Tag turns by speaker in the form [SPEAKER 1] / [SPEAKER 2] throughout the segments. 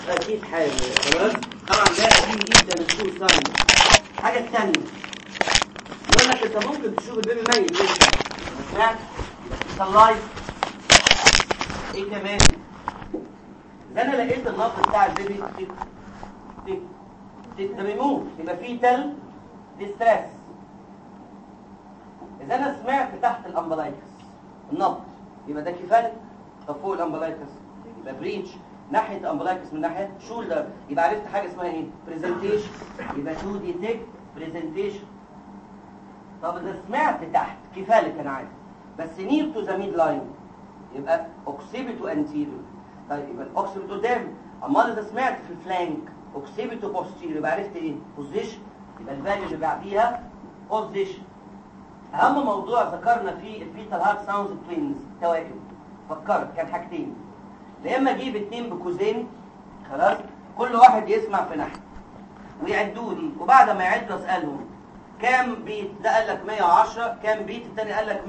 [SPEAKER 1] اكيد حاجه خلاص طبعا ده قديم جدا السوق ساين الحاجه الثانيه يقول لك انت ممكن تشوف البيبي ميت لسه سمعت طلعت ايه كمان اذا انا لقيت النبض بتاع البيبي تك تك تك ده بيموت يبقى فيه تل ديستريس اذا انا سمعت تحت الامبلايكس النبض يبقى ده كفايه طب فوق الامبلايكس يبقى بريتش ناحيه امبلايكس من ناحيه شولدر يبقى عرفت حاجه اسمها ايه برزنتيشن يبقى تو ديتكت برزنتيشن طب اذا سمعت تحت كفايه انا عارف بس نير تو ذا ميد لاين يبقى اوكسيبيتو انتيريور طيب يبقى الاوكسيبيتو قدام امال اذا سمعت في الفلانك اوكسيبيتو بوستيريور يبقى عرفت ايه بوزيشن يبقى الفاليو اللي بعديها بوزيشن اهم موضوع ذكرنا فيه الفيتال هارت ساوندز توينز توائم فكرت كان حاجتين يا اما اجيب اتنين بكوزين خلاص كل واحد يسمع في ناحيه ويعدوا لي وبعد ما يعدوا اسالهم كام بيت ده قال لك 110 كام بيت الثاني قال لك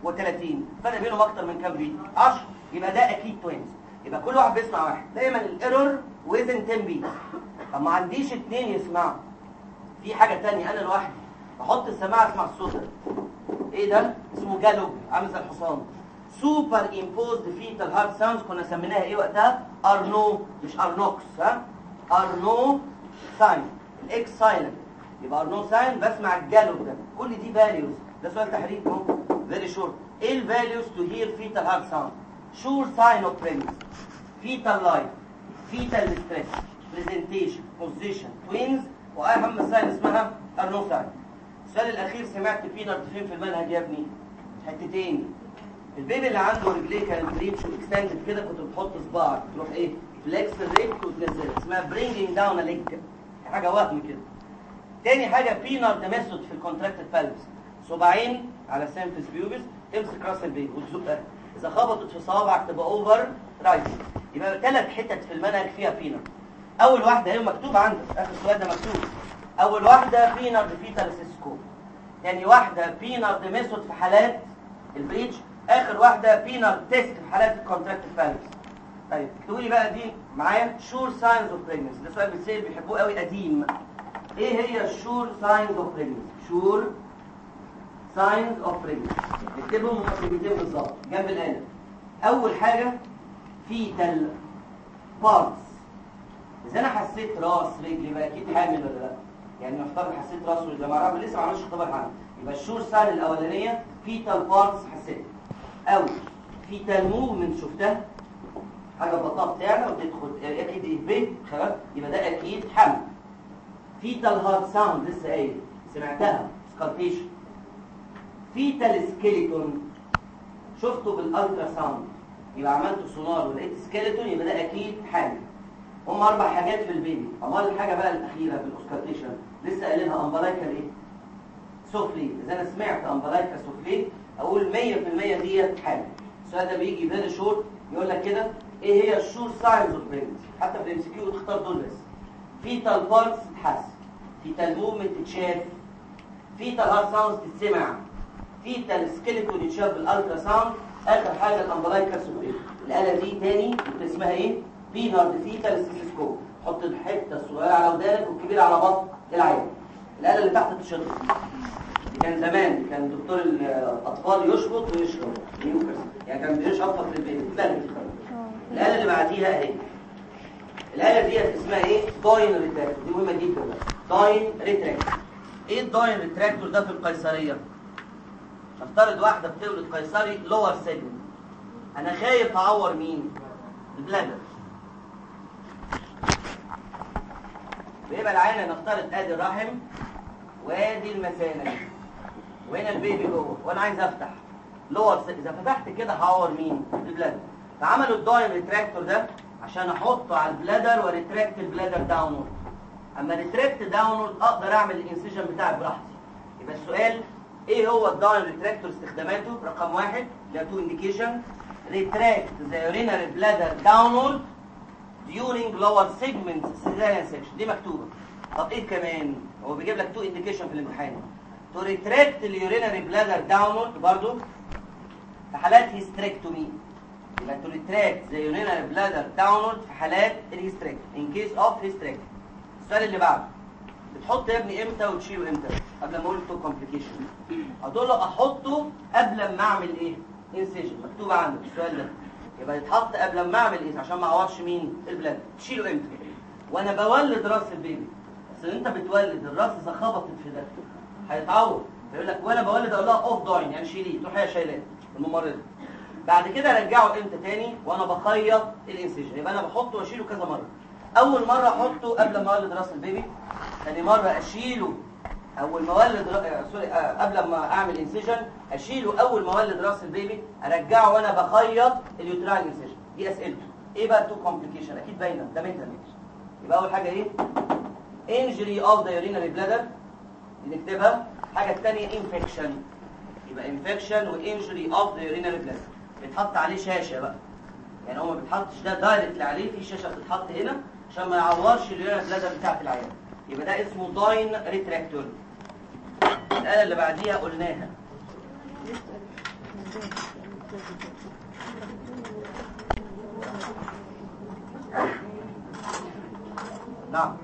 [SPEAKER 1] 130 فرق بينهم اكتر من كام بيت 10 يبقى ده اكيد توينز يبقى كل واحد بيسمع واحد دايما الايرور ويزن 10 بيت طب ما عنديش اتنين يسمعوا في حاجه ثانيه انا لوحدي احط السماعه اسمع الصوت ده ايه ده اسمه جالوب عامل زي الحصان سوبر امبوزد فيتال هارت ساوندز كنا سميناها ايه وقتها ارنو مش ارنوكس ها ارنو ساين الاكس سايلنت يبقى ارنو ساين بسمع الجالوب ده كل دي فاليوز ده سؤال تحريك اهو فيري شورت ايه الفاليوز تو هير فيتال هارت ساوند شور ساين اوف بريمس فيتال لايف فيتال ستريس برزنتيشن بوزيشن توينز واهم ساين اسمها ارنو ساين السؤال الاخير سمعت فيه فين في المنهج يا ابني حتتين البيبي اللي عنده رجليه كانت بريتش واكستندد كده كنت بتحط صباعك تروح ايه فليكس الرجل وتنزلها اسمها برينجينج داون ليج حاجه وهم كده تاني حاجه بينار ميثود في الكونتراكتد بالبس صباعين على سيمفيس بيوبس تمسك راس البيبي وتزقها اذا خبطت في صوابعك تبقى اوفر رايت يبقى ثلاث حتت في المنهج فيها بينار اول واحده هي مكتوب عندك اخر السؤال ده مكتوب اول واحده بينار فيتال سيسكو يعني واحده بينار ميثود في حالات البريتش اخر واحده بينار تيست في حالات الكونتراكتد بالبس طيب تقولي بقى دي معايا شور ساينز اوف بريجنسي ده سؤال بيتسال بيحبوه قوي قديم ايه هي الشور ساينز اوف بريجنسي شور ساينز اوف بريجنسي اكتبهم مكتوبتين بالظبط جنب الالف اول حاجه فيتال بارتس اذا انا حسيت راس رجلي بقى اكيد حامل ولا لا يعني نفترض حسيت راس رجلي ما اعرف لسه ما عملتش اختبار عنه يبقى الشور ساين الاولانيه فيتال بارتس حسيت او فيتال موفمنت شفتها حاجه بطاقه بتاعنا وتدخل اكيد البيت خلاص يبقى ده اكيد حمل فيتال هارت ساوند لسه قايل سمعتها سكالبيشن فيتال سكيلتون شفته بالالترا ساوند يبقى عملت سونار ولقيت سكيلتون يبقى ده اكيد حامل هم اربع حاجات في البيبي امال الحاجه بقى الاخيره في الاوسكالتيشن لسه قايلينها امبلايكال ايه سوفلي اذا انا سمعت امبلايكال سوفلي اقول 100% ديت حامل السؤال ده بيجي فيري شورت يقول لك كده ايه هي الشور ساينز اوف بريجنسي حتى في الام سي كيو تختار دول بس فيتال بالس تتحس فيتال موفمنت تتشاف فيتال هارت ساوندز تتسمع فيتال سكيلتون يتشاف بالالترا ساوند اخر حاجه الامبلايكال سوفلي الاله دي تاني اسمها ايه بينارد فيتال سيسكوب حط الحته الصغيره على ودانك والكبيره على بطن العين الاله اللي تحت التيشيرت دي كان زمان كان دكتور الاطفال يشبط ويشرب نيوكس يعني كان بيشرب في البيت اتلغت الاله اللي بعديها اهي الاله ديت اسمها ايه داين ريتراكتور دي مهمه جدا داين ريتراكتور ايه الداين ريتراكتور ده في القيصريه نفترض واحده بتولد قيصري لور سيجمنت انا خايف اعور مين البلادر بيبقى العينه نفترض ادي الرحم وادي المثانه وهنا البيبي جوه وانا عايز افتح لور اذا فتحت كده هعور مين البلادر فعملوا الداين ريتراكتور ده عشان احطه على البلادر وريتراكت البلادر داونورد اما ريتراكت داونورد اقدر اعمل الانسيجن بتاعي براحتي يبقى السؤال ايه هو الداين ريتراكتور استخداماته رقم واحد ده تو انديكيشن ريتراكت ذا يورينري بلادر داونورد during lower segment cesarean section دي مكتوبه طب ايه كمان هو بيجيب لك تو انديكيشن في الامتحان تو ريتراكت اليورينري بلادر داونورد برضو في حالات هيستريكتومي يبقى تو ريتراكت ذا يورينال بلادر داونورد في حالات الهيستريك ان كيس اوف هيستريك السؤال اللي بعده بتحط يا ابني امتى وتشيله امتى قبل ما اقول تو كومبليكيشن هتقول له احطه قبل ما اعمل ايه انسيجن مكتوب عندك السؤال ده يبقى يتحط قبل ما اعمل ايه عشان ما اعورش مين البلاد تشيله امتى وانا بولد راس البيبي بس انت بتولد الراس اذا خبطت في ده هيتعور يقول لك وانا بولد اقول لها اوف داين يعني شيليه تروح هي شايلاه الممرضه بعد كده ارجعه امتى تاني وانا بخيط الانسيجن يبقى انا بحطه واشيله كذا مره اول مره احطه قبل ما اولد راس البيبي ثاني مره اشيله اول ما اولد ر... سوري آه، قبل ما اعمل انسيجن اشيله اول ما اولد راس البيبي ارجعه وانا بخيط اليوتراين انسيجن دي اسئلته ايه بقى تو كومبليكيشن اكيد باينه ده منتال يبقى اول حاجه ايه انجري اوف ذا يورينري بلادر دي نكتبها الحاجه الثانيه انفكشن يبقى انفكشن وانجري اوف ذا يورينري بلادر بيتحط عليه شاشه بقى يعني هو ما بيتحطش ده دايركت عليه في شاشه بتتحط هنا عشان ما يعورش اليورينري بلادر بتاعت العيان يبقى ده اسمه داين ريتراكتور الآلة اللي بعديها قلناها نعم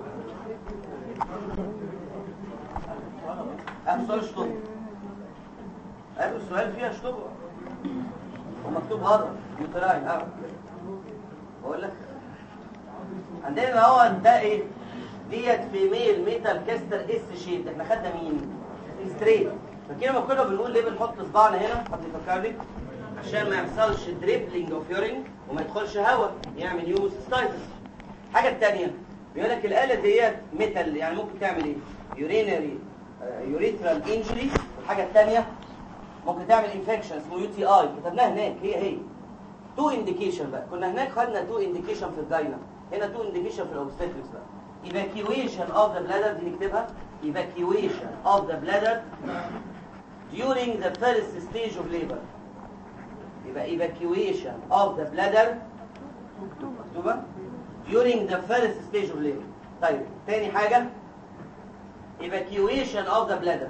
[SPEAKER 1] أهم سؤال اشطب أهم السؤال فيها اشطب ومكتوب هذا يوتراين اه بقول لك عندنا هو ده ايه ديت فيميل ميتال كاستر اس شيب احنا خدنا مين ستريت فكده ما كنا بنقول ليه بنحط صباعنا هنا حد يفكرني عشان ما يحصلش دريبلينج اوف يورين وما يدخلش هواء يعمل يوموس ستايتس الحاجه الثانيه بيقول لك الاله ديت ميتال يعني ممكن تعمل ايه يورينري يوريثرال انجري والحاجه الثانيه ممكن تعمل انفكشن اسمه يو تي اي كتبناها هناك هي هي تو انديكيشن بقى كنا هناك خدنا تو انديكيشن في الجاينا هنا تو انديكيشن في الاوبستريكس بقى evacuation of the bladder دي نكتبها evacuation of the bladder during the first stage of labor يبقى evacuation of the bladder مكتوبة during the first stage of labor طيب تاني حاجة evacuation of the bladder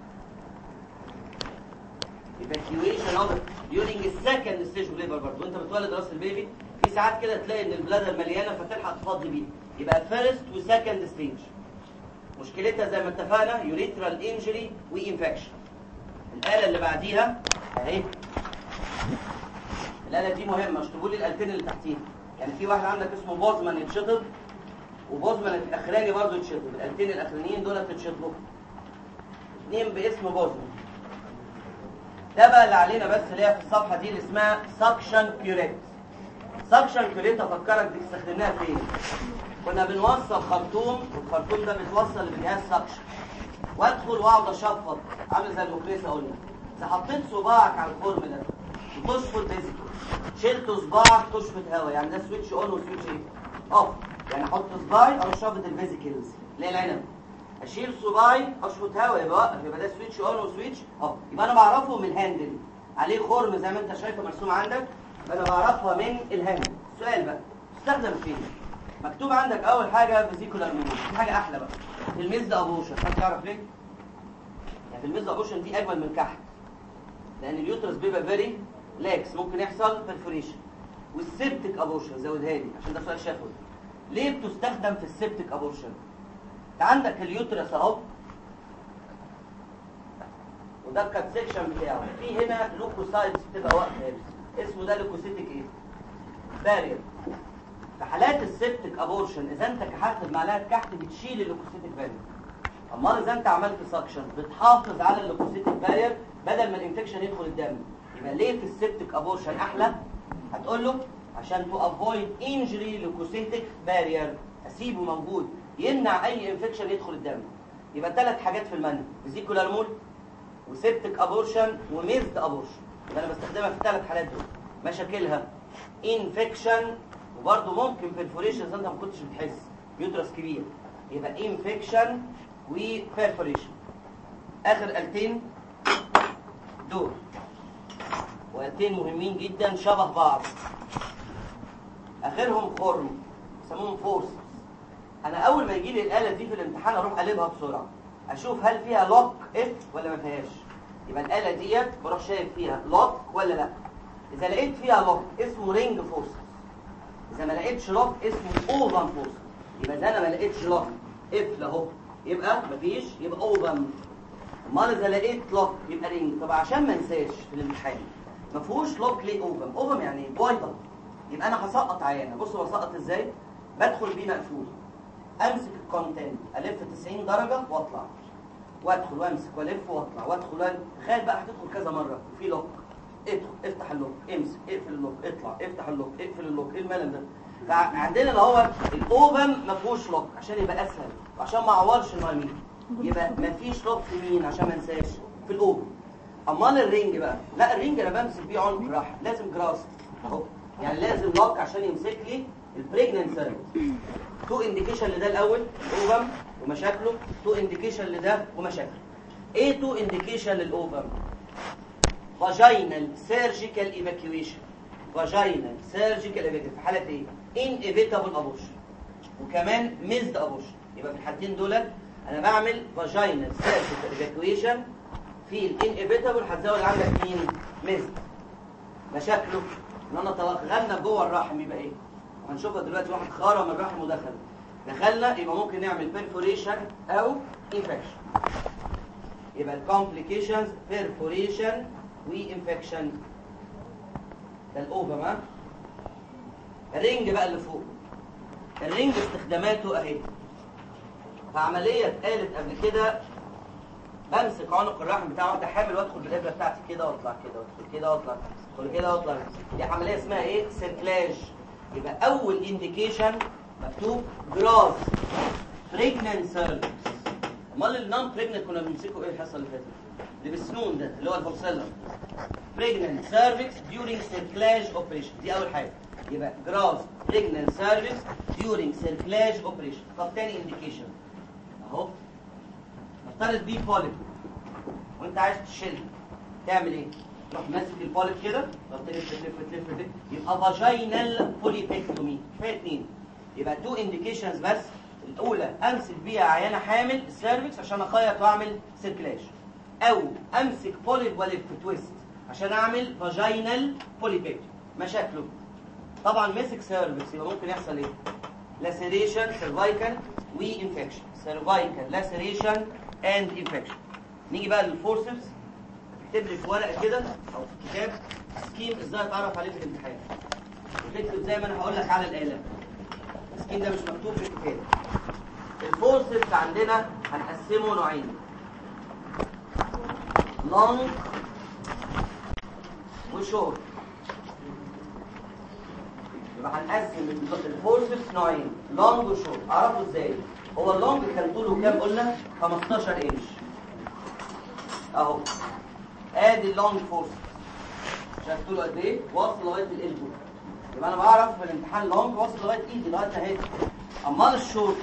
[SPEAKER 1] evacuation of the during the second stage of labor برضه وانت بتولد راس البيبي في ساعات كده تلاقي ان البلادر مليانه فتلحق تفضي بيه يبقى فيرست وسكند ستيج مشكلتها زي ما اتفقنا يوريثرال انجري وانفكشن الاله اللي بعديها اهي الاله دي مهمه اشطبوا لي الالتين اللي تحتيها يعني في واحد عندك اسمه بوزمان يتشطب وبوزمان الاخراني برضه يتشطب الالتين الاخرانيين دول تتشطبوا اثنين باسم بوزمان ده بقى اللي علينا بس اللي هي في الصفحه دي اللي اسمها سكشن كيوريت سكشن كيوريت افكرك دي استخدمناها فين كنا بنوصل خرطوم والخرطوم ده بيتوصل بجهاز سكشن وادخل واقعد اشفط عامل زي المكنسه قلنا اذا حطيت صباعك على الفورم ده وتشفط فيزيكال شلت صباعك تشفط هواء يعني ده سويتش اون وسويتش ايه اوف يعني احط صباعي او شفط الفيزيكلز اللي هي العنب اشيل صباعي اشفط هواء يبقى واقف يبقى ده سويتش اون وسويتش اوف يبقى انا بعرفه من الهاندل عليه خرم زي ما انت شايفه مرسوم عندك انا بعرفها من الهاندل السؤال بقى تستخدم فين مكتوب عندك اول حاجه فيزيكولار ميموري في حاجه احلى بقى في الميزد ابوشن حد يعرف ليه يعني في الميزد ابوشن دي اجمل من كحت لان اليوترس بيبقى فيري لاكس ممكن يحصل برفوريشن والسيبتك ابوشن زودها لي عشان ده سؤال شافوي ليه بتستخدم في السيبتك ابوشن انت عندك اليوترس اهو وده الكات سيكشن بتاعه في هنا لوكوسايتس بتبقى واقفه هنا اسمه ده لوكوسيتك ايه بارير في حالات السيبتك ابورشن اذا انت كحت بمعلقه كحت بتشيل اللوكوسيتك بارير امال اذا انت عملت سكشن بتحافظ على اللوكوسيتك بارير بدل ما الانفكشن يدخل الدم يبقى ليه في السيبتك ابورشن احلى هتقول له عشان تو افويد انجري لوكوسيتك بارير اسيبه موجود يمنع اي انفكشن يدخل الدم يبقى ثلاث حاجات في المنهج فيزيكولار مول وسيبتك ابورشن وميزد ابورشن يبقى انا بستخدمها في الثلاث حالات دول مشاكلها انفكشن وبرضه ممكن بيرفوريشن انت ما كنتش بتحس يوترس كبير يبقى انفكشن وبيرفوريشن اخر قالتين دول وقالتين مهمين جدا شبه بعض اخرهم خرم يسموهم فورس انا اول ما يجي لي الاله دي في الامتحان اروح اقلبها بسرعه اشوف هل فيها لوك اف ولا ما فيهاش يبقى الاله ديت بروح شايف فيها لوك ولا لا اذا لقيت فيها لوك اسمه رينج فورس اذا ما لقيتش لوك اسمه اوفن فورس يبقى اذا انا ما لقيتش لوك قفل اهو يبقى مفيش يبقى اوفن امال اذا لقيت لوك يبقى رينج طب عشان ما انساش في الامتحان ما فيهوش لوك ليه اوفن اوفن يعني ايه بويضه يبقى انا هسقط عيانه بصوا بسقط ازاي بدخل بيه مقفول امسك الكونتنت الف 90 درجه واطلع وادخل وامسك والف واطلع وادخل وألف. تخيل بقى هتدخل كذا مره في لوك ادخل افتح اللوك امسك اقفل اللوك اطلع افتح اللوك اقفل اللوك ايه الملل ده فعندنا اللي هو الاوبن ما فيهوش لوك عشان يبقى اسهل وعشان ما اعورش المايمين يبقى ما فيش لوك في مين عشان ما انساش في الاوبن امال الرينج بقى لا الرينج انا بمسك بيه عنق الراحه لازم جراس اهو يعني لازم لوك عشان يمسك لي البريجننت سيرفيس تو انديكيشن لده الاول الاوفم ومشاكله تو انديكيشن لده ومشاكله ايه تو انديكيشن للاوفم فاجينال سيرجيكال ايفاكيويشن فاجينال سيرجيكال ايفاكيويشن في حاله ايه انيفيتابل ابوشن وكمان ميزد ابوشن يبقى في الحالتين دول انا بعمل فاجينال سيرجيكال ايفاكيويشن في الانيفيتابل هتزود عندك مين ميزد مشاكله ان انا غنى جوه الرحم يبقى ايه هنشوفها دلوقتي واحد خرم الرحم ودخل دخلنا يبقى ممكن نعمل بيرفوريشن او انفكشن يبقى الكومبليكيشنز بيرفوريشن وانفكشن ده الاوفم ها الرينج بقى اللي فوق الرينج استخداماته اهي فعمليه اتقالت قبل كده بمسك عنق الرحم بتاع واحده حامل وادخل بالابره بتاعتي كده واطلع كده وادخل كده واطلع ادخل كده واطلع دي عمليه اسمها ايه سيركلاج يبقى اول انديكيشن مكتوب جراس بريجننت سيرفكس امال النون بريجننت كنا بنمسكه ايه الحصه اللي فاتت اللي بالسنون ده اللي هو البورسلم بريجننت سيرفكس during سيركلاج اوبريشن دي اول حاجه يبقى جراس بريجننت سيرفكس during سيركلاج اوبريشن طب تاني انديكيشن اهو نفترض بيه بوليب وانت عايز تشيل تعمل ايه تروح ماسك البوليب كده تلف تلف تلف تلف يبقى فاجينال بوليبكتومي كفايه اتنين يبقى تو انديكيشنز بس الاولى امسك بيها عيانه حامل السيرفكس عشان اخيط واعمل سيركلاج او امسك بوليب والف تويست عشان اعمل فاجينال بوليبكتومي مشاكله طبعا مسك سيرفكس يبقى ممكن يحصل ايه لاسيريشن سيرفايكال وانفكشن سيرفايكال لاسيريشن اند انفكشن نيجي بقى للفورسبس تكتب لي في ورقه كده او في كتاب سكيم ازاي اتعرف عليه في الامتحان وتكتب زي ما انا هقول لك على الاله السكيم ده مش مكتوب في الكتاب الفورسبس عندنا هنقسمه نوعين لونج وشورت يبقى هنقسم الفورسبس نوعين لونج وشورت اعرفه ازاي هو اللونج كان طوله كام قلنا 15 انش اهو ادي اللونج فورس شايف طوله قد ايه واصل لغايه الالبو يبقى انا بعرف في الامتحان لونج واصل لغايه ايدي لغايه اهي امال الشورت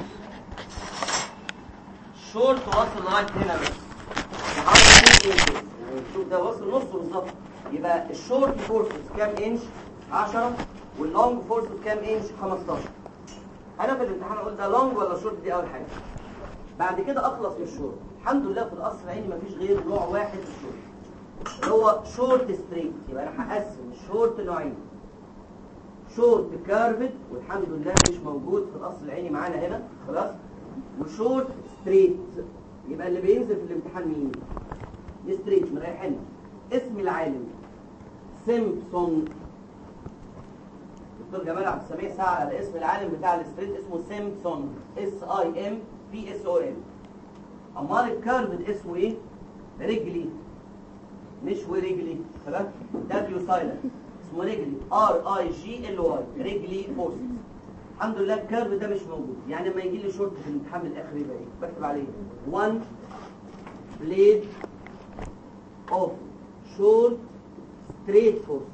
[SPEAKER 1] الشورت واصل لغايه هنا بس لحد 2 انش شوف ده واصل نصه بالظبط يبقى الشورت فورس كام انش 10 واللونج فورس كام انش 15 انا في الامتحان اقول ده لونج ولا شورت دي اول حاجه بعد كده اخلص من الشورت الحمد لله في القصر العيني مفيش غير نوع واحد في الشورت اللي هو شورت ستريت يبقى انا هقسم الشورت نوعين شورت كارفد والحمد لله مش موجود في القصر العيني معانا هنا خلاص وشورت ستريت يبقى اللي بينزل في الامتحان مين ستريت مريحنا اسم العالم سيمبسون دكتور جمال عبد السميع سعى على اسم العالم بتاع الستريت اسمه سيمبسون اس اي ام بي اس او ام امال الكارفد اسمه ايه رجلي مش ورجلي خلاص دبليو سايلنت اسمه رجلي ار اي جي ال واي رجلي فورس الحمد لله الكيرف ده مش موجود يعني لما يجي لي شورت في الامتحان الاخر يبقى ايه بكتب عليه 1 بليد اوف شورت ستريت فورس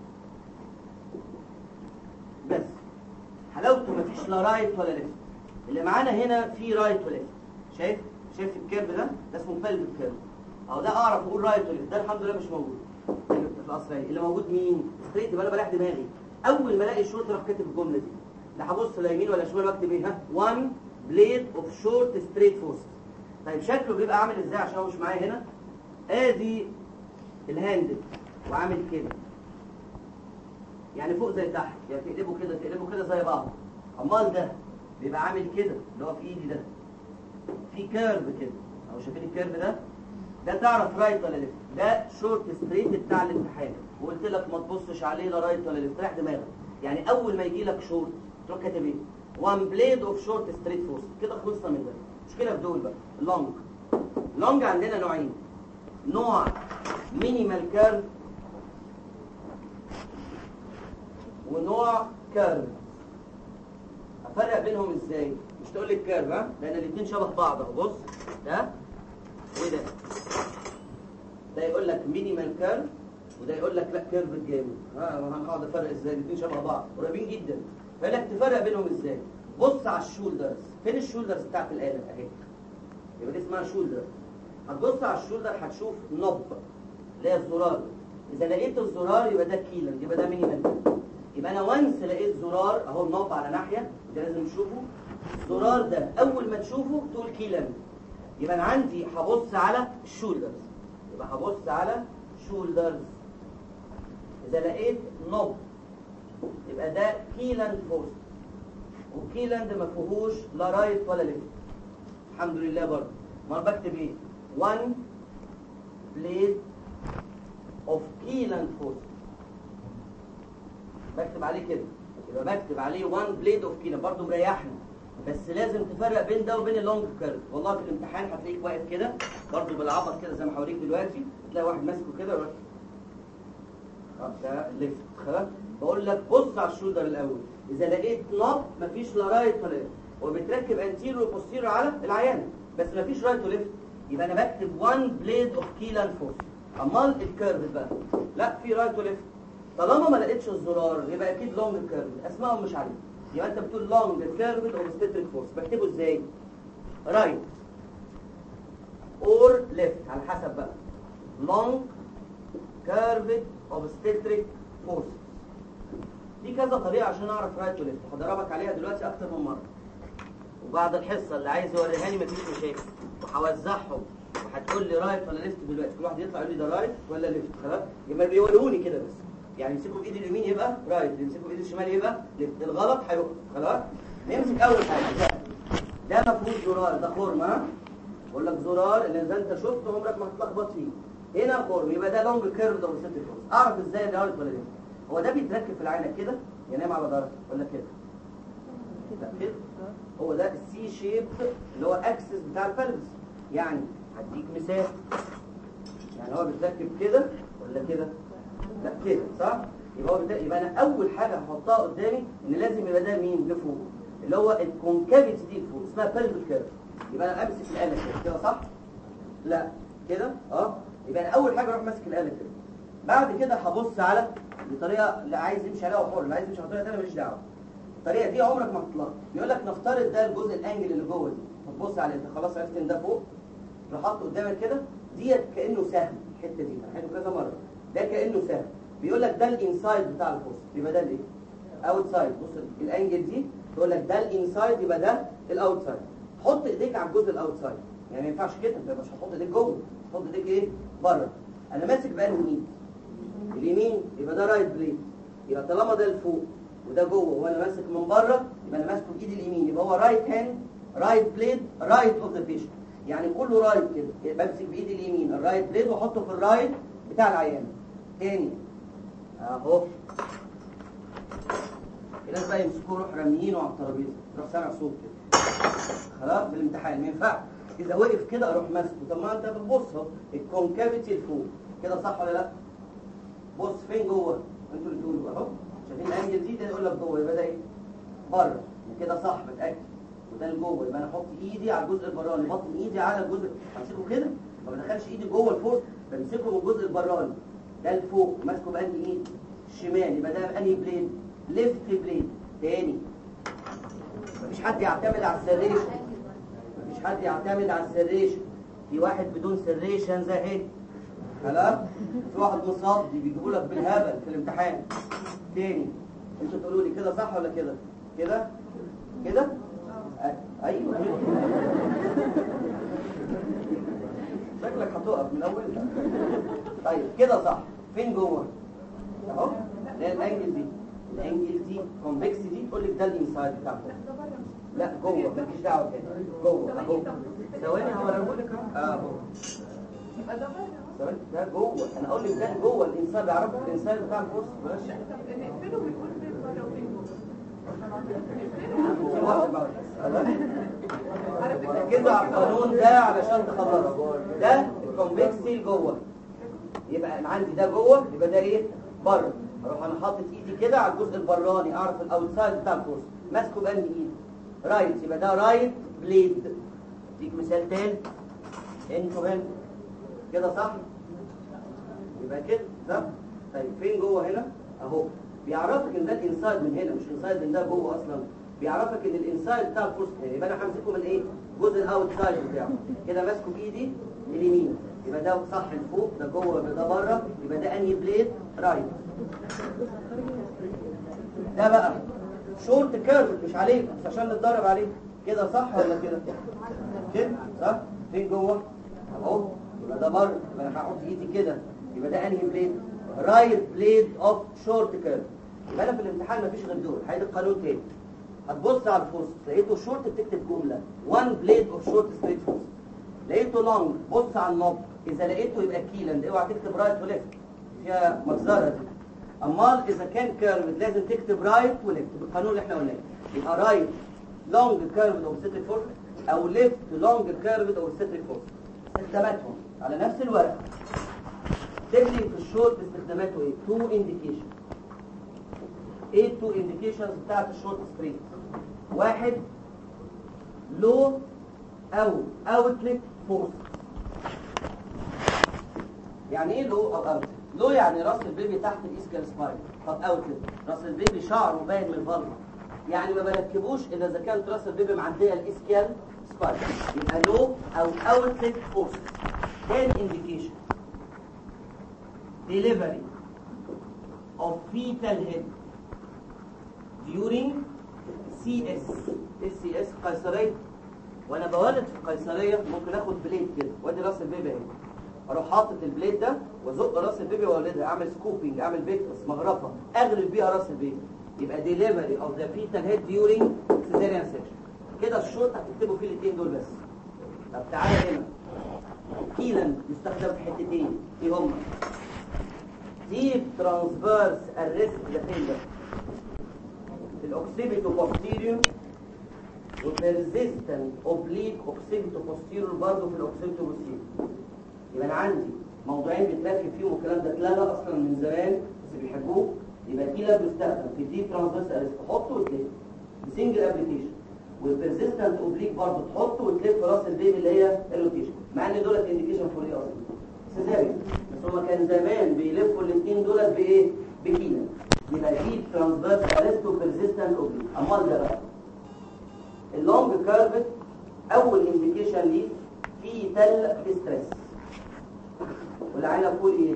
[SPEAKER 1] بس حلاوته مفيش لا رايت ولا ليفت اللي معانا هنا في رايت وليفت شايف شايف الكيرف ده ده اسمه بلفيك كيرف اهو ده اعرف اقول رايت وليفت ده الحمد لله مش موجود في الاصل اللي موجود مين ستريت يبقى انا بريح دماغي اول ما الاقي الشورت راح كاتب الجمله دي لا هبص لا يمين ولا شمال واكتب ايه ها 1 بليد اوف شورت ستريت فورس طيب شكله بيبقى عامل ازاي عشان هو مش معايا هنا ادي الهاندل وعامل كده يعني فوق زي تحت يعني تقلبه كده تقلبه كده زي بعض امال ده بيبقى عامل كده اللي هو في ايدي ده في كيرف كده اهو شايفين الكيرف ده ده تعرف رايت ولا ليفت ده شورت ستريت بتاع الامتحان وقلت لك ما تبصش عليه لا رايت ولا ليفت رايح دماغك يعني اول ما يجي لك شورت تروح كاتب ايه وان بليد اوف شورت ستريت فورس كده خلصنا من ده مشكله في دول بقى لونج لونج عندنا نوعين نوع مينيمال كيرف ونوع كيرف افرق بينهم ازاي مش تقول لي الكيرف ها لان الاثنين شبه بعض اهو بص ده وده ده يقول لك مينيمال كيرف وده يقول لك لا كيرف جامد ها هنقعد افرق ازاي الاثنين شبه بعض قريبين جدا فقال لك تفرق بينهم ازاي بص على الشولدرز فين الشولدرز بتاعت الاله اهي يبقى دي اسمها شولدر هتبص على الشولدر هتشوف نوب اللي هي الزرار اذا لقيت الزرار يبقى ده كيلن يبقى ده مينيمال كيرف يبقى انا وانس لقيت زرار اهو النوب على ناحيه ده لازم تشوفه الزرار ده اول ما تشوفه تقول كيلن يبقى انا عندي هبص على الشولدرز يبقى هبص على شولدرز اذا لقيت نوب يبقى ده كيلاند فورس وكيلاند ما فيهوش لا رايت ولا ليفت الحمد لله برضه ما انا بكتب ايه 1 بليد اوف كيلاند فورس بكتب عليه كده يبقى بكتب عليه 1 بليد اوف كيلاند برضه مريحني بس لازم تفرق بين ده وبين اللونج كيرف والله في الامتحان هتلاقيك واقف كده برضه بالعبط كده زي ما هوريك دلوقتي تلاقي واحد ماسكه كده ويروح اه ده ليفت خلاص بقول لك بص على الشولدر الاول اذا لقيت نوب مفيش لا رايت ولا ليفت وبتركب انتيرو وبوستيرو على العيان بس مفيش رايت وليفت يبقى انا بكتب 1 بليد اوف كيلان فورس امال الكيرف بقى لا في رايت وليفت طالما ما لقيتش الزرار يبقى اكيد لونج كيرف اسمائهم مش عليه يبقى انت بتقول لونج كيرف اوبستريك فورس بكتبه ازاي رايت اور ليفت على حسب بقى لونج كيرفد اوبستريك فورس دي كذا طريقه عشان اعرف رايت وليفت هضربك عليها دلوقتي اكتر من مره وبعد الحصه اللي عايز يوريها لي مفيش مشاكل وهوزعهم وهتقول لي رايت ولا ليفت دلوقتي كل واحد يطلع يقول لي ده رايت ولا ليفت خلاص يبقى بيوروني كده بس يعني يمسكوا بايد اليمين يبقى رايت يمسكوا بايد الشمال يبقى ليفت الغلط هيقف خلاص نمسك اول حاجه ده ده ما فيهوش زرار ده خرم ها بقول لك زرار اللي اذا انت شفته عمرك ما هتلخبط فيه هنا خرم يبقى ده لونج كيرف ده وسيت فورس اعرف ازاي ده رايت ولا ليفت هو ده بيتركب في العينه كده ينام على ظهره ولا كده لا كده هو ده السي شيب اللي هو اكسس بتاع الفلبس يعني هديك مثال يعني هو بيتركب كده ولا كده لا كده صح يبقى هو بيتركب يبقى انا اول حاجه هحطها قدامي ان لازم يبقى ده مين لفوق اللي هو الكونكافيتي دي لفوق اسمها بلفيك كيرف يبقى انا امسك الاله كده كده صح لا كده اه يبقى انا اول حاجه اروح ماسك الاله كده بعد كده هبص على الطريقه اللي عايز يمشي عليها وحر اللي عايز يمشي على طريقه ثانيه ماليش دعوه الطريقه دي عمرك ما هتطلع يقول لك نفترض ده الجزء الانجل اللي جوه دي هتبص عليه انت خلاص عرفت ان ده فوق تروح حاطه قدامك كده ديت كانه سهم الحته دي هنعيده كذا مره ده كانه سهم بيقول لك ده الانسايد بتاع البوست يبقى ده الايه اوت سايد بص الانجل دي تقول لك ده الانسايد يبقى ده الاوت سايد حط ايديك على الجزء الاوت سايد يعني ما ينفعش كده انت مش هتحط ايديك جوه تحط ايديك ايه بره انا ماسك بانهي ايد اليمين يبقى ده رايت بليد يبقى طالما ده لفوق وده جوه وانا ماسك من بره يبقى انا ماسكه بايدي اليمين يبقى هو رايت هاند رايت بليد رايت اوف ذا بيشنت يعني كله رايت كده بمسك بايدي اليمين الرايت بليد واحطه في الرايت بتاع العيان تاني اهو في ناس بقى يمسكوه يروح راميينه على الترابيزه يروح سامع صوت كده خلاص بالامتحان ما ينفعش اذا وقف كده اروح ماسكه طب ما انت بتبص اهو الكونكافيتي لفوق كده صح ولا لا بص فين جوه انتوا اللي تقولوا اهو شايفين الانجل دي ده يقول لك جوه يبقى ده ايه بره كده صح بتاكد وده لجوه يبقى انا احط ايدي على الجزء البراني بطن ايدي على الجزء امسكه كده ما بدخلش ايدي جوه لفوق بمسكه من الجزء البراني ده لفوق ماسكه بانهي ايد الشمال يبقى ده بانهي بليد ليفت بليد تاني مفيش حد يعتمد على السريشن مفيش حد يعتمد على السريشن في واحد بدون سريشن زي ايه خلاص في واحد مصدي بيجيبوا لك بالهبل في الامتحان تاني انتوا تقولوا لي كده صح ولا كده كده كده أ- ايوه شكلك هتقف من اول طيب كده صح فين جوه اهو اللي هي الانجل دي الانجل دي كونفكس دي تقول لك ده الانسايد بتاعه لا جوه مالكيش دعوه كده جوه اهو ثواني هوريهولك اهو اهو
[SPEAKER 2] يبقى ده بره
[SPEAKER 1] ثواني ده جوه انا اقول لك ده جوه الانسان بيعرفوا الانسان بتاع البص ماشي
[SPEAKER 2] طب نقفله ونقول فين بره وفين
[SPEAKER 1] في
[SPEAKER 2] جوه
[SPEAKER 1] واحد بعد.
[SPEAKER 2] على فكره
[SPEAKER 1] كده على القانون ده علشان تخلصه ده الكونفكسي جوه يبقى أنا عندي ده جوه يبقى ده ايه بره اروح انا حاطط ايدي كده على الجزء البراني اعرف الاوتسايد بتاع الكورس ماسكه بانهي ايد رايت يبقى ده رايت بليد اديك مثال تاني انتوا هنا كده صح يبقى كده صح طيب فين جوه هنا اهو بيعرفك ان ده الانسايد من هنا مش انسايد من ده جوه اصلا بيعرفك ان الانسايد بتاع الكورس هنا يبقى انا همسكه من ايه الجزء الاوتسايد بتاعه كده ماسكه بايدي اليمين يبقى ده صح لفوق ده جوه يبقى ده بره يبقى ده انهي بليد رايت ده بقى شورت كيرف مش عليك بس عشان نتدرب عليه كده صح ولا كده كده صح فين جوه اهو يبقى ده بره يبقى انا هحط ايدي كده يبقى ده انهي بليد رايت بليد اوف شورت كيرف يبقى انا في الامتحان مفيش غير دول هيدي القانون تاني هتبص على الفوس لقيته شورت بتكتب جمله وان بليد اوف شورت ستريت فوس لقيته لونج بص على النوب اذا لقيته يبقى كيلاند اوعى تكتب رايت وليفت فيها مجزره دي امال اذا كان كيرف لازم تكتب رايت وليفت بالقانون اللي احنا قلناه يبقى رايت لونج كيرف او ستريت فورس او ليفت لونج كيرف او ستريت فورس استخداماتهم على نفس الورق تكتب في الشورت باستخداماته ايه تو انديكيشن ايه التو انديكيشنز بتاعت الشورت ستريت واحد لو او اوتلت فورس يعني ايه لو او اوتلت لو يعني راس البيبي تحت الاسكال سباين طب اوتلت راس البيبي شعره باين من الفالفا يعني ما بركبوش الا اذا كانت راس البيبي معديه الاسكال سباين يبقى لو او اوتلت فورس تاني انديكيشن delivery of fetal head during CS السي اس قيصريه وانا بولد في القيصريه ممكن اخد بليد كده وادي راس البيبي اهي اروح حاطط البليد ده وازق راس البيبي واولدها اعمل سكوبنج اعمل فيكتس مغرفه اغرف بيها راس البيبي يبقى ديليفري اوف ذا فيتال هيد ديورينج سيزيريان سيكشن كده الشورت هتكتبوا فيه الاثنين دول بس طب تعالى هنا كيلا يستخدم في حتتين ايه هما ديب ترانسفيرس ارست ذا فينجر الاوكسيبيتو بوستيريور وبيرزيستنت اوبليك اوكسيبيتو بوستيريور برضه في الاوكسيبيتو بوستيريور يبقى انا عندي موضوعين بيتركب فيهم الكلام ده اتلغى اصلا من زمان بس بيحبوه يبقى كيلا بيستخدم في ديب ترانسفيرس ارست تحطه وتلف بسنجل ابلكيشن والبيرزيستنت اوبليك برضه تحطه وتلف راس البيبي اللي هي الروتيشن مع ان دولت انديكيشن فور ايه اصلا سيزاريان بس هما كان زمان بيلفوا الاثنين دولت بايه بكيلا يبقى دي ترانسفيرس ارست وبيرزيستنت اوبليك امال ده بقى اللونج كيرفت اول انديكيشن ليه في تل ستريس والعينه فول ايه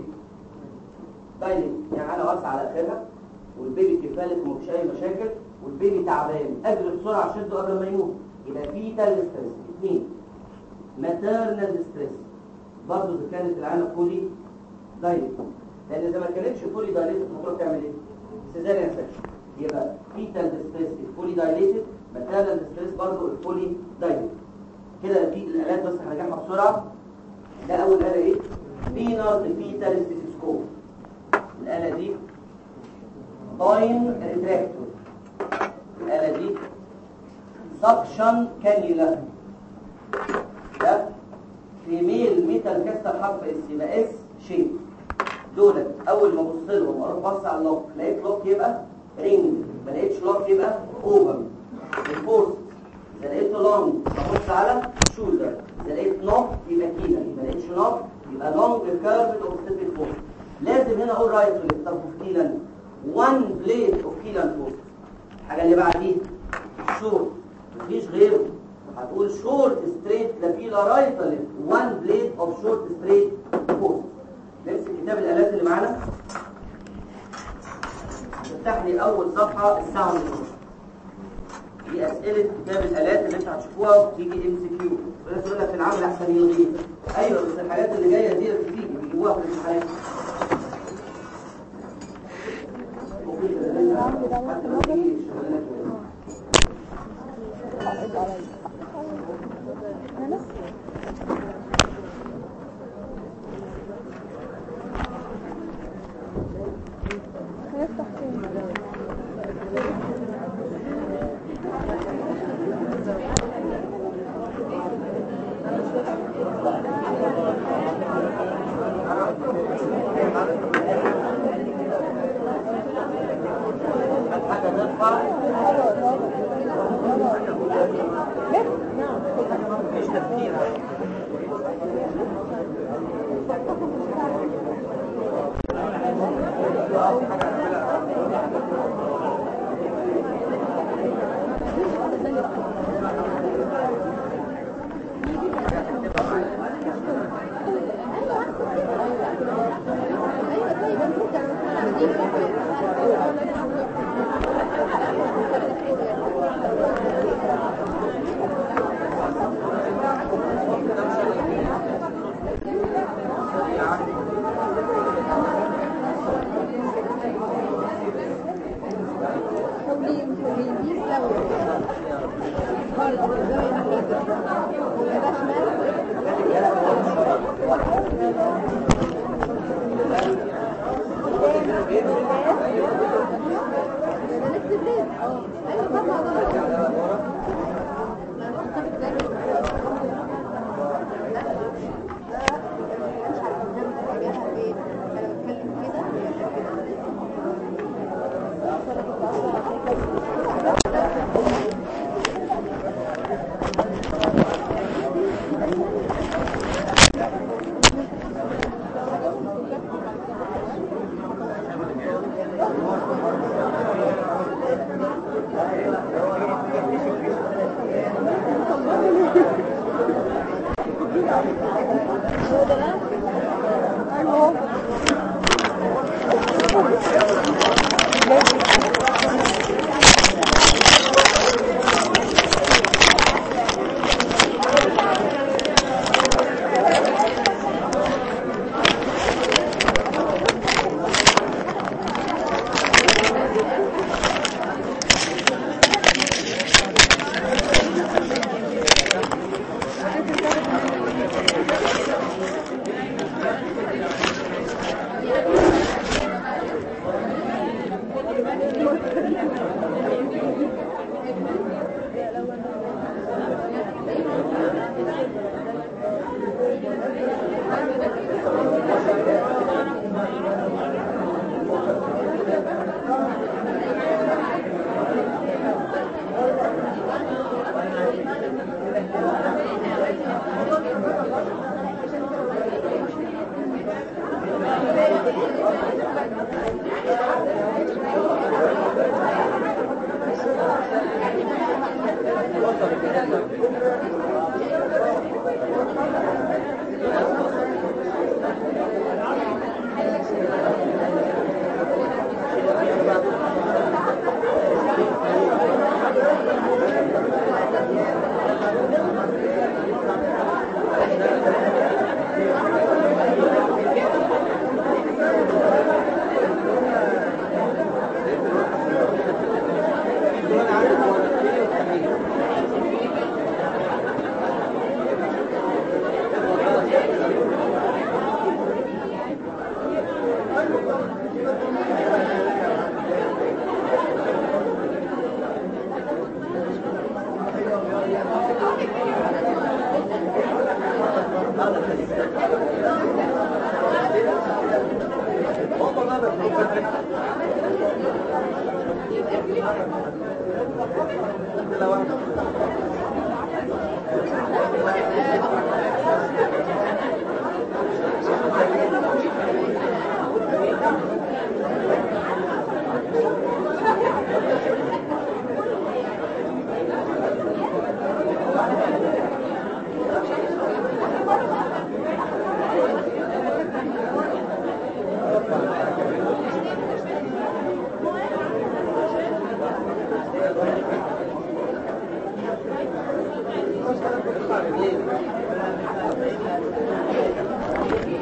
[SPEAKER 1] دايلت يعني عينه واسعه على اخرها والبيبي كفالك ومفيش اي مشاكل والبيبي تعبان اجري بسرعه شده قبل ما يموت يبقى في تل ستريس اثنين ماتيرنال ستريس برضه اذا كانت العينه فولي دايلت لان اذا ما كانتش فولي دايليتد هتروح تعمل ايه سيزاريان سكشن يبقى فيتال ستريس فولي دايليتد ماتيرنال ستريس برضه الفولي دايليتد كده دي الالات بس هنرجعها بسرعه ده اول اله ايه بينارد فيتال ستيثوسكوب الاله دي باين ريتراكتور الاله دي سكشن كانيولا ده فيميل ميتال كاستر حرف اس يبقى اس شيب دولت اول ما ابص لهم اروح بص على اللوك لقيت لوك يبقى رينج ما لقيتش لوك يبقى اوفر الفورس اذا لقيت لونج ببص على شولدر اذا لقيت نوك يبقى كيلا ما لقيتش نوك يبقى لونج كيرفد اوف ستيبل فورس لازم هنا اقول رايت وليفت طب اوف كيلا 1 بليد اوف كيلا فورس الحاجه اللي بعديها شورت مفيش غيره هتقول شورت ستريت لابيلا رايت ليفت 1 بليد اوف شورت ستريت فورس نمسك كتاب الالات اللي معانا تفتح لي اول صفحه الساوند دي اسئله كتاب الالات اللي انت هتشوفوها وتيجي ام سي كيو بس يقول لك العمل احسن يلغيه ايوه بس الحاجات اللي جايه دي اللي بتيجي بيجيبوها في الامتحانات ممكن تنزلها
[SPEAKER 3] عامل ده عملت نظري انا هيفتح فين
[SPEAKER 1] حاجة ترفع مفيش تفكير
[SPEAKER 3] حولين حولين دي لو برضه زاوية ناحية وده شمال ده لسه بلاد اه ايوه طبعا طبعا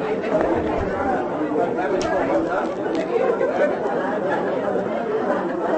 [SPEAKER 1] Thank you.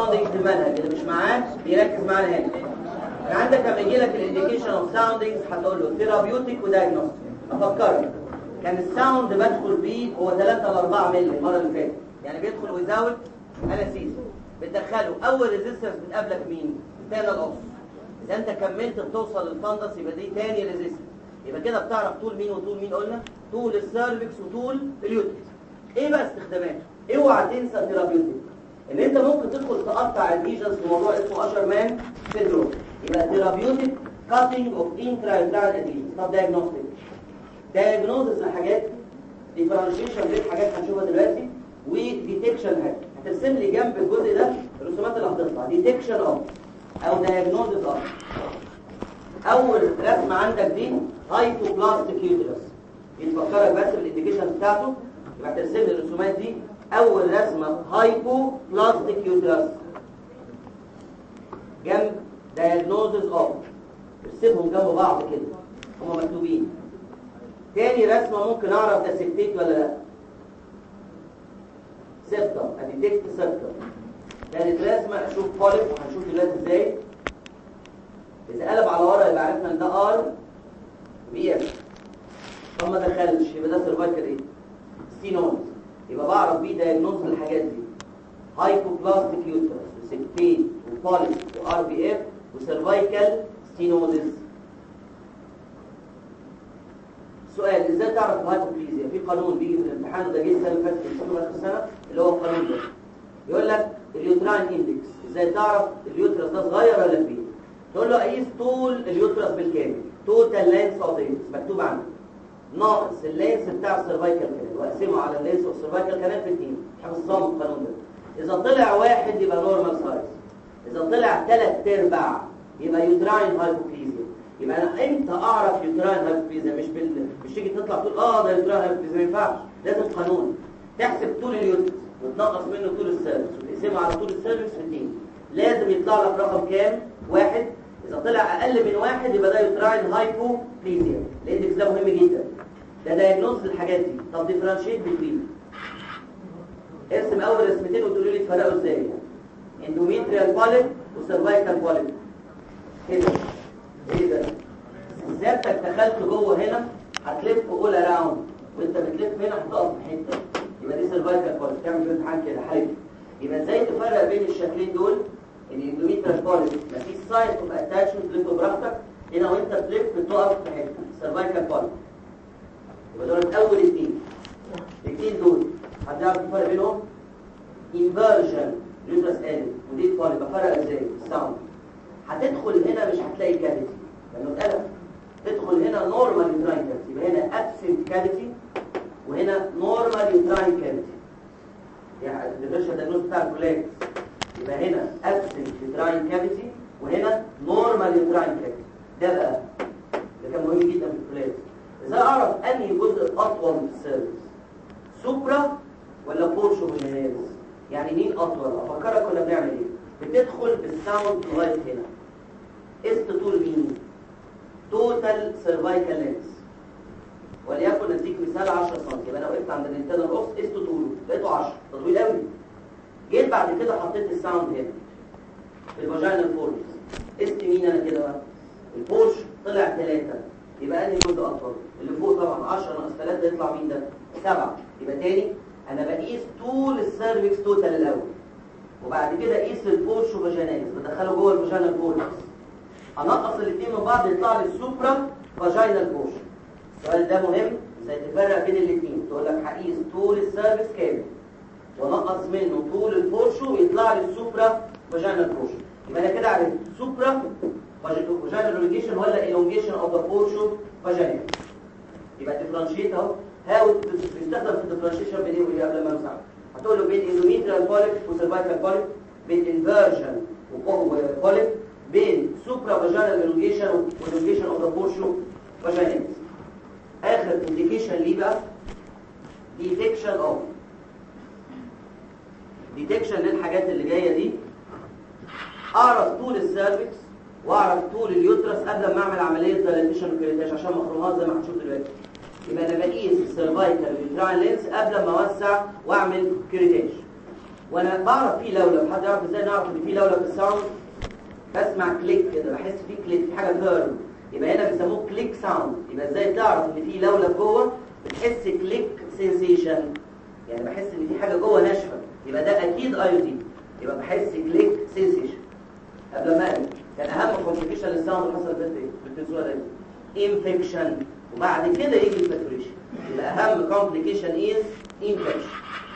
[SPEAKER 1] ساوندنج في المنهج اللي مش معاه بيركز معانا هنا يعني عندك لما يجي لك الانديكيشن اوف ساوندنجز هتقول له ثيرابيوتيك ودايجنوستيك افكرك كان الساوند بدخل بيه هو 3 ل 4 مللي المره اللي فاتت يعني بيدخل ويزاوت اناسيس بتدخله اول ريزيستنس بتقابلك مين؟ التاني الاوف اذا انت كملت بتوصل للفندس يبقى دي تاني ريزيستنس يبقى كده بتعرف طول مين وطول مين قلنا طول السيرفكس وطول اليوترس ايه بقى استخداماته اوعى تنسى ثيرابيوتيك ان انت ممكن تدخل تقطع الفيجنز في موضوع اسمه اشر مان سيندروم يبقى ثيرابيوتيك كاتنج اوف انترايترال اديشن طب دايجنوستيك دايجنوزز لحاجات ديفرنشيشن بين حاجات هنشوفها دلوقتي وديتكشن حاجه هترسم لي جنب الجزء ده الرسومات اللي هتطلع ديتكشن اوف او دايجنوزز اوف اول رسمه عندك دي هايبوبلاستيك يوترس يفكرك بس بالانديكيشن بتاعته يبقى ترسم لي الرسومات دي اول رسمه هايبوبلاستيك يوترس جنب دايجنوزز اوف ارسمهم جنب بعض كده هما مكتوبين تاني رسمه ممكن اعرف ده سبتيت ولا لا سبتم اديتكت سبتم تالت رسمه اشوف بوليب وهنشوف دلوقتي ازاي اذا قلب على ورا يبقى عرفنا ان ده ار بي اس طب ما دخلش يبقى ده سيرفايكال ايه ستينوز يبقى بعرف بيه دايجنوز للحاجات دي هايبوبلاستيك يوترس وسبتيت وبوليب وار بي اف وسيرفايكال ستينوزز سؤال ازاي تعرف الهايبوبليزيا في قانون بيجي في الامتحان وده جه السنه اللي فاتت في اخر السنه اللي هو القانون ده يقول لك اليوتراين اندكس ازاي تعرف اليوترس ده صغير ولا كبير تقول له قيس طول اليوترس بالكامل توتال لينس اوف مكتوب عندك ناقص اللينس بتاع السيرفايكال كانال واقسمه على اللينس اوف السيرفايكال كانال في اثنين حفظتهم القانون ده اذا طلع واحد يبقى نورمال سايز اذا طلع ثلاث ارباع يبقى يوتراين هايبوبليزيا يبقى انا امتى اعرف يوتراين هايبوبليزيا مش بال... مش تيجي تطلع تقول اه ده يوتراين هايبوبليزيا ما ينفعش لازم قانون تحسب طول اليوترس وتنقص منه طول السيرفس وتقسمه على طول السيرفس في اثنين لازم يطلع لك رقم كام واحد اذا طلع اقل من واحد يبقى ده يوتراين هايبوبليزيا الاندكس ده مهم جدا ده دايجنوز الحاجات دي طب ديفرنشيت بين ارسم اول رسمتين وتقولوا لي تفرقوا ازاي اندوميتريال بوليب وسيرفايكال بوليب كده ايه ده سيادتك دخلت جوه هنا هتلف اول اراوند وانت بتلف هنا هتقف في حته يبقى دي سيرفايكال بوليب تعمل في امتحان كده حلو يبقى ازاي تفرق بين الشكلين دول الاندوميتريال بوليب مفيش سايت اوف اتاتشمنت تلف براحتك هنا وانت بتلف بتقف في حته سيرفايكال بوليب يبقى دول اول اثنين الاثنين دول هتعرف الفرق بينهم انفرجن يوترس ال ودي بوليب بفرق ازاي الساوند هتدخل هنا مش هتلاقي كافيتي لانه اتقلب تدخل هنا نورمال يوتراين كافيتي يبقى هنا ابسنت كافيتي وهنا نورمال يوتراين كافيتي يعني الديفرشن ده النص بتاع الكولاكس يبقى هنا ابسنت يوتراين كافيتي وهنا نورمال يوتراين كافيتي ده بقى ده كان مهم جدا في الكولاكس ازاي اعرف انهي جزء اطول في السيرفس سوبرا ولا بورشو بالناس يعني مين اطول افكرك كنا بنعمل ايه بتدخل بالساوند لغايه هنا است طول مين توتال سيرفايكال لينس وليكن اديك مثال 10 سم يبقى انا وقفت عند الانترنال اوف است طوله لقيته 10 ده طويل قوي جيت بعد كده حطيت الساوند هنا في الفاجينال فورمز است مين انا كده بقى البوش طلع 3 يبقى انهي جزء اطول اللي فوق طبعا 10 ناقص 3 يطلع مين ده 7 يبقى تاني انا بقيس طول السيرفكس توتال الاول وبعد كده اقيس البورش وفاجيناليس بدخله جوه الفاجينال بورش انقص الاثنين من بعض يطلع لي السوبرا فاجينال بورش السؤال ده مهم ازاي تفرق بين الاثنين تقول لك هقيس طول السيرفكس كامل ونقص منه طول البورش ويطلع لي السوبرا فاجينال بورش يبقى انا كده عرفت سوبرا فاجينال ريليجيشن ولا elongation اوف ذا بورشو فاجينال يبقى ديفرنشيت اهو هاو بيستخدم في الديفرنشيشن بين ايه وايه قبل ما امسح هتقول له بين اندوميتريال بوليب وسيرفايكال بوليب بين انفيرجن وبوليب بين سوبرا فاجينال الونجيشن والونجيشن اوف ذا بورشو فاجينال اخر انديكيشن ليه بقى ديتكشن اوف ديتكشن للحاجات اللي جايه دي اعرف طول السيرفكس واعرف طول اليوترس قبل ما اعمل عمليه دايليتيشن وكريتاش عشان مخرومات زي ما هنشوف دلوقتي يبقى انا بقيس السيرفايكال واليوتراين لينس قبل ما اوسع واعمل كريتاش وانا بعرف فيه لولب حد يعرف ازاي نعرف ان فيه لولب في الساوند بسمع كليك كده بحس فيه كليك في حاجه تيرن يبقى هنا بيسموه كليك ساوند يبقى ازاي تعرف ان فيه لولب جوه بتحس كليك سensation يعني بحس ان في حاجه جوه ناشفه يبقى ده اكيد ايودين يبقى بحس كليك سensation قبل ما اقلب كان اهم كومبليكيشن للساوند اللي حصل في ايه في التنسوره دي انفكشن وبعد كده يجي الباتريشن يبقى اهم كومبليكيشن از انفكشن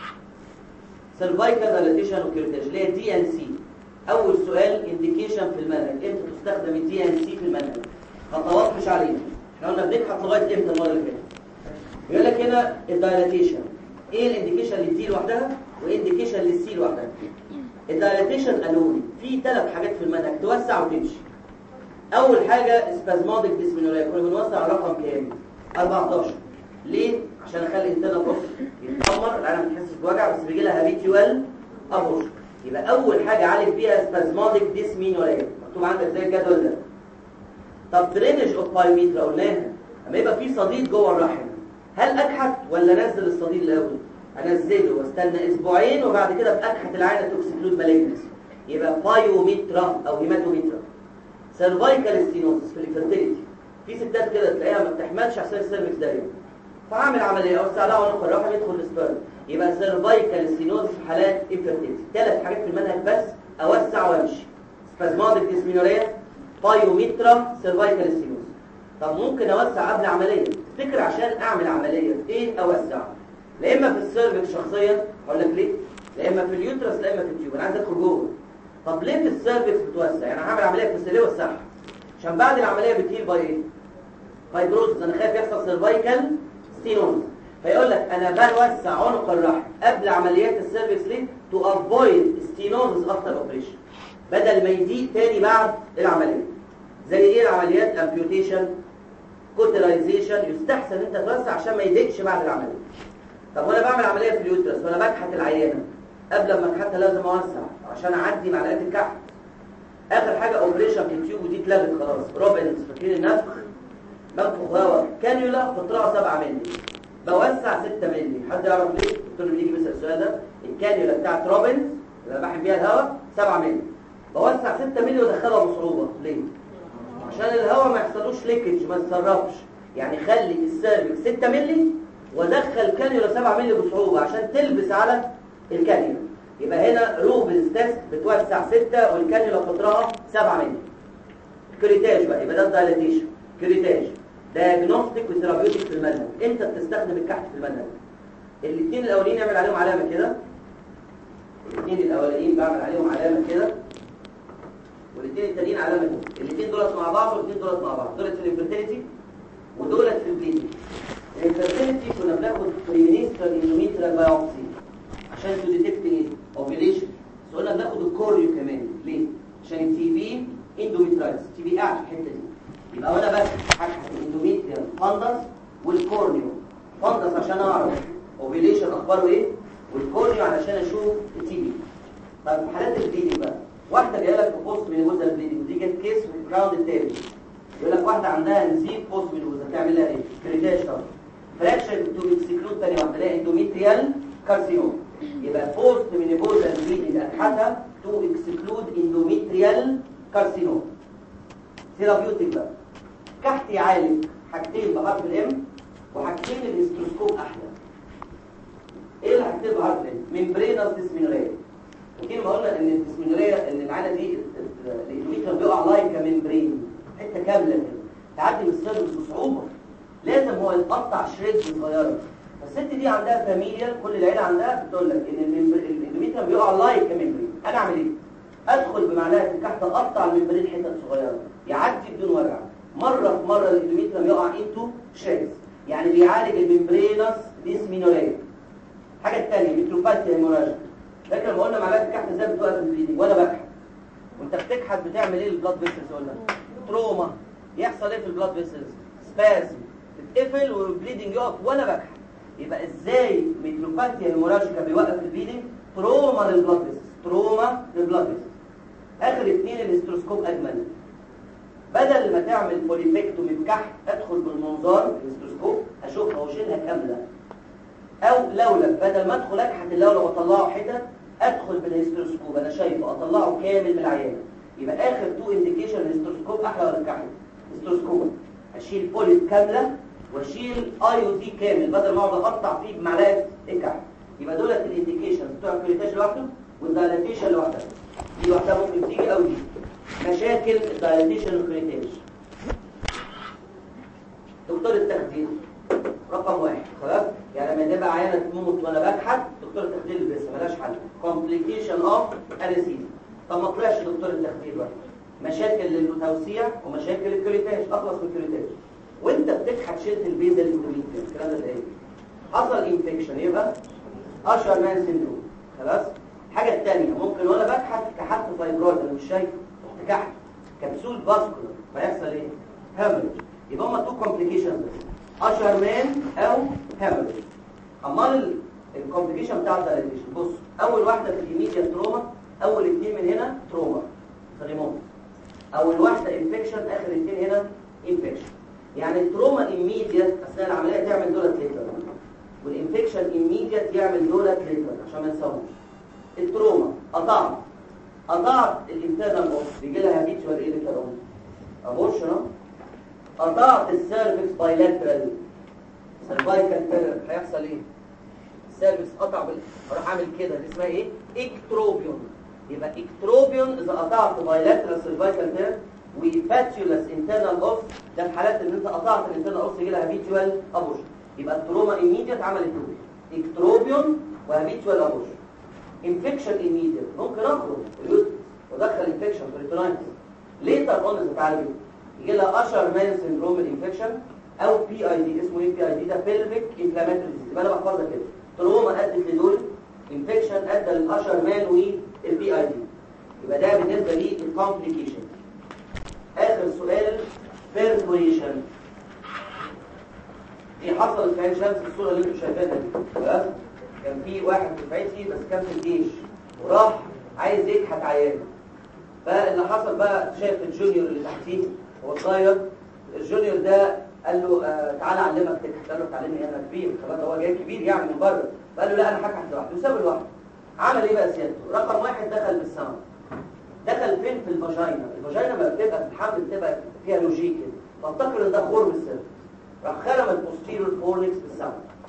[SPEAKER 1] سيرفايكال دايليتيشن وكيرتاج اللي هي دي ان سي اول سؤال انديكيشن في المنهج امتى تستخدم الدي ان سي في المنهج خطوات مش علينا احنا قلنا بنبحث لغايه امتى المره اللي فاتت بيقول لك هنا الدايليتيشن ايه الانديكيشن للدي لوحدها وايه الانديكيشن للسي لوحدها الدايليتيشن قالوا لي في ثلاث حاجات في المنهج توسع وتمشي اول حاجه سبازموديك ديسمينوريا كنا بنوسع الرقم كام 14 ليه عشان اخلي الانترنال بص يتحمر العين ما تحسش بوجع بس بيجي لها هابيتوال ابوش يبقى اول حاجه عالج بيها سبازموديك ديسمينوريا مكتوب عندك زي الجدول ده طب درينج اوف بايوميتر قلناها لما يبقى في صديد جوه الرحم هل اكحت ولا انزل الصديد الاول انزله واستنى اسبوعين وبعد كده باكحت العينه توكسيكلود مالجنس يبقى بايوميترا او هيماتوميترا سيرفايكال ستينوزس في الفيرتيليتي في ستات كده تلاقيها ما بتحملش عشان السيرفكس ضيق فعامل عمليه اوسع لها عنق الرحم يدخل السبرم يبقى سيرفايكال ستينوزس في حالات انفيرتيليتي ثلاث حاجات في المنهج بس اوسع وامشي سبازموديك ديسمينوريا بايوميترا سيرفايكال ستينوزس طب ممكن اوسع قبل عمليه تفتكر عشان اعمل عمليه ايه اوسع لا اما في السيرفكس شخصيا اقول لك ليه لا اما في اليوترس لا اما في التيوب انا عايز ادخل جوه طب ليه في السيرفكس بتوسع يعني هعمل عمليه بس ليه وسعها عشان بعد العمليه بتهيل باي ايه فايبروز انا خايف يحصل سيرفايكال ستينوز فيقول لك انا بوسع عنق الرحم قبل عمليات السيرفكس ليه تو افويد ستينوز افتر اوبريشن بدل ما يضيق تاني بعد العمليه زي ايه العمليات امبيوتيشن كوترايزيشن يستحسن انت توسع عشان ما يضيقش بعد العمليه طب وانا بعمل عمليه في اليوترس وانا بكحت العيانه قبل ما اكحتها لازم اوسع عشان اعدي معلقات الكحت اخر حاجه اوبريشن في التيوب ودي اتلغت خلاص روبنز فاكرين النفخ منفخ هواء كانيولا قطرها 7 مللي بوسع 6 مللي حد يعرف ليه الدكتور اللي بيجي بيسال السؤال ده الكانيولا بتاعت روبنز اللي بحب بيها الهواء 7 مللي بوسع 6 مللي وادخلها بصعوبه ليه عشان الهواء ما يحصلوش ليكج ما يتسربش يعني خلي السيرفكس 6 مللي وادخل كانيولا 7 مللي بصعوبه عشان تلبس على الكانيولا يبقى هنا روبنز تيست بتوسع 6 والكانيولا قطرها 7 مللي كريتاج بقى يبقى ده الدايلاتيشن كريتاج دايجنوستيك وثيرابيوتيك في المنهج انت بتستخدم الكحت في المنهج الاثنين الاولين نعمل عليهم علامه كده الاثنين الاولين بعمل عليهم علامه كده والاثنين التانيين علامه كده الاثنين دولت مع بعض والاثنين دولت مع بعض دولت في الانفيرتيليتي ودولت في البليدنج الانفيرتيليتي كنا بناخد بريمينسترال اندوميترال بايوبسي عشان تو ديتكت ايه اوفيليشن بس قلنا بناخد الكوريو كمان ليه عشان التي بي اندوميترايز التي بي قاعد في الحته دي يبقى وانا بس هبحث الاندوميتريال فاندس والكورنيو فاندس عشان اعرف اوفيليشن اخباره ايه والكورنيو علشان اشوف التي بي طيب في حالات البليدنج بقى واحده جايه لك في بوست من جزء البليدنج دي جت كيس في الراوند التاني يقول لك واحده عندها نزيف بوست من جزء تعمل لها ايه كريتاج طبعا فراكشن تو اكسكلود ثاني واحده لها اندوميتريال كارسينوم يبقى بوست من جزء البليدنج ابحثها تو اكسكلود اندوميتريال كارسينوم ثيرابيوتيك بقى كحت يعالج حاجتين بحرف الام وحاجتين الاستروسكوب احلى ايه اللي حاجتين بحرف الام ممبرينس ديسمينوريا وكده ما قلنا ان الديسمينوريا ان العاده دي الاندوميتريال بيقع لايك ممبرين حته كامله كده تعدي من السيرفس بصعوبه لازم هو يتقطع شريدز صغيره فالست دي عندها فاميليا كل العيله عندها بتقول لك ان الاندوميتريال بيقع لايك ممبرين انا اعمل ايه ادخل بمعلقه الكحت اقطع الممبرين حتت صغيره يعدي بدون وجع مره في مره الاندوميتريال يقع انتو شريدز يعني بيعالج الممبرينس ديسمينوريا الحاجه الثانيه ميتروباثيا هيموراجيك فاكر لما قلنا معلقه الكحت ازاي بتوقف البليدنج وانا بكحت وانت بتكحت بتعمل ايه للبلاد فيسلز قلنا تروما يحصل ايه في البلاد فيسلز سبازم تتقفل والبليدنج يقف وانا بكحت يبقى ازاي ميتروباثيا هيموراجيكا بيوقف البليدنج تروما للبلاد فيسلز تروما للبلاد فيسلز اخر اثنين الاستروسكوب اجمل بدل ما تعمل بوليفكتومي بكحت ادخل بالمنظار الاستروسكوب اشوفها واشيلها كامله او لولب بدل ما ادخل اكحت اللولب واطلعه حتت ادخل بالهيستروسكوب انا شايفه اطلعه كامل من العيان يبقى اخر تو انديكيشن الهيستروسكوب احلى ولا الكحل هيستروسكوب اشيل بوليت كامله واشيل اي او دي كامل بدل ما اقعد اقطع فيه بمعلقه الكحل يبقى دولت الانديكيشن بتوع الكريتاج لوحده والدايلاتيشن لوحدها دي لوحدها ممكن تيجي او دي مشاكل الدايلاتيشن والكريتاج دكتور التخدير رقم واحد خلاص يعني لما تبقى عيانه تموت وانا بكحت دكتور التخدير بس ملاش حل كومبليكيشن اوف انستيزيا طب ما طلعش دكتور التخدير بقى مشاكل للتوسيع ومشاكل الكريتاج اخلص من الكريتاج وانت بتكحت شلت البيزل الاندوميتريوم الكلام ده ايه حصل انفكشن يبقى اشهر مان سيندروم خلاص الحاجه الثانيه ممكن وانا بكحت كحت فايبرويد انا مش شايف رحت كحت كبسول باسكولار فيحصل ايه هامرج يبقى هما تو كومبليكيشنز بس اشهر مان او هامرج امال الكومبليكيشن بتاع الدايليشن بص اول واحده في الايميديا تروما اول اثنين من هنا تروما ريموت اول واحده انفكشن اخر اثنين هنا انفكشن يعني التروما ايميديت اثناء العمليه تعمل دولت ليتر والانفكشن ايميديت يعمل دولت ليتر عشان ما نسويش التروما قطعت قطعت الانترنال اوف بيجي لها هابيتوال ايه ليتر اون ابورشن قطعت السيرفكس بايلاترال سيرفايكال تيرر هيحصل ايه السيرفكس قطع بال... اروح اعمل كده دي اسمها ايه اكتروبيون يبقى اكتروبيون اذا قطعت بايلاترال سيرفايكال تيرر وفاتيولس انترنال اوف ده في حالات ان انت قطعت الانترنال اوف يجي لها هابيتوال ابورشن يبقى التروما ايميديت عملت دول اكتروبيون وهابيتوال ابورشن انفكشن ايميديت ممكن اخرج اليوترس وادخل انفكشن في الريتونايتس ليتر اون تتعالج يجي لها اشهر مان سيندروم الانفكشن او بي اي دي اسمه ايه بي اي دي ده بيلفيك انفلاماتوري ديزيز يبقى انا بحفظها كده تروما ادت لدول انفكشن ادى للاشهر مان والبي اي دي يبقى ده بالنسبه للكومبليكيشن اخر سؤال بيرفوريشن دي حصلت في عين شمس الصوره اللي انتم شايفينها دي خلاص كان في واحد دفعتي بس كان في الجيش وراح عايز يكحت عيانه فاللي حصل بقى شايف الجونيور اللي تحتيه هو صغير الجونيور ده قال له آه تعالى اعلمك تكحت قال له تعلمني انا كبير خلاص هو جاي كبير يعني من بره فقال له لا انا هكحت لوحدي وسابه لوحده عمل ايه بقى سيادته رقم واحد دخل بالسما دخل فين في الفاجينا الفاجينا ما بتبقى في الحمل بتبقى فيها لوجيك كده فافتكر ان ده خرم السر راح خرم البوستيريور فورنكس بالسما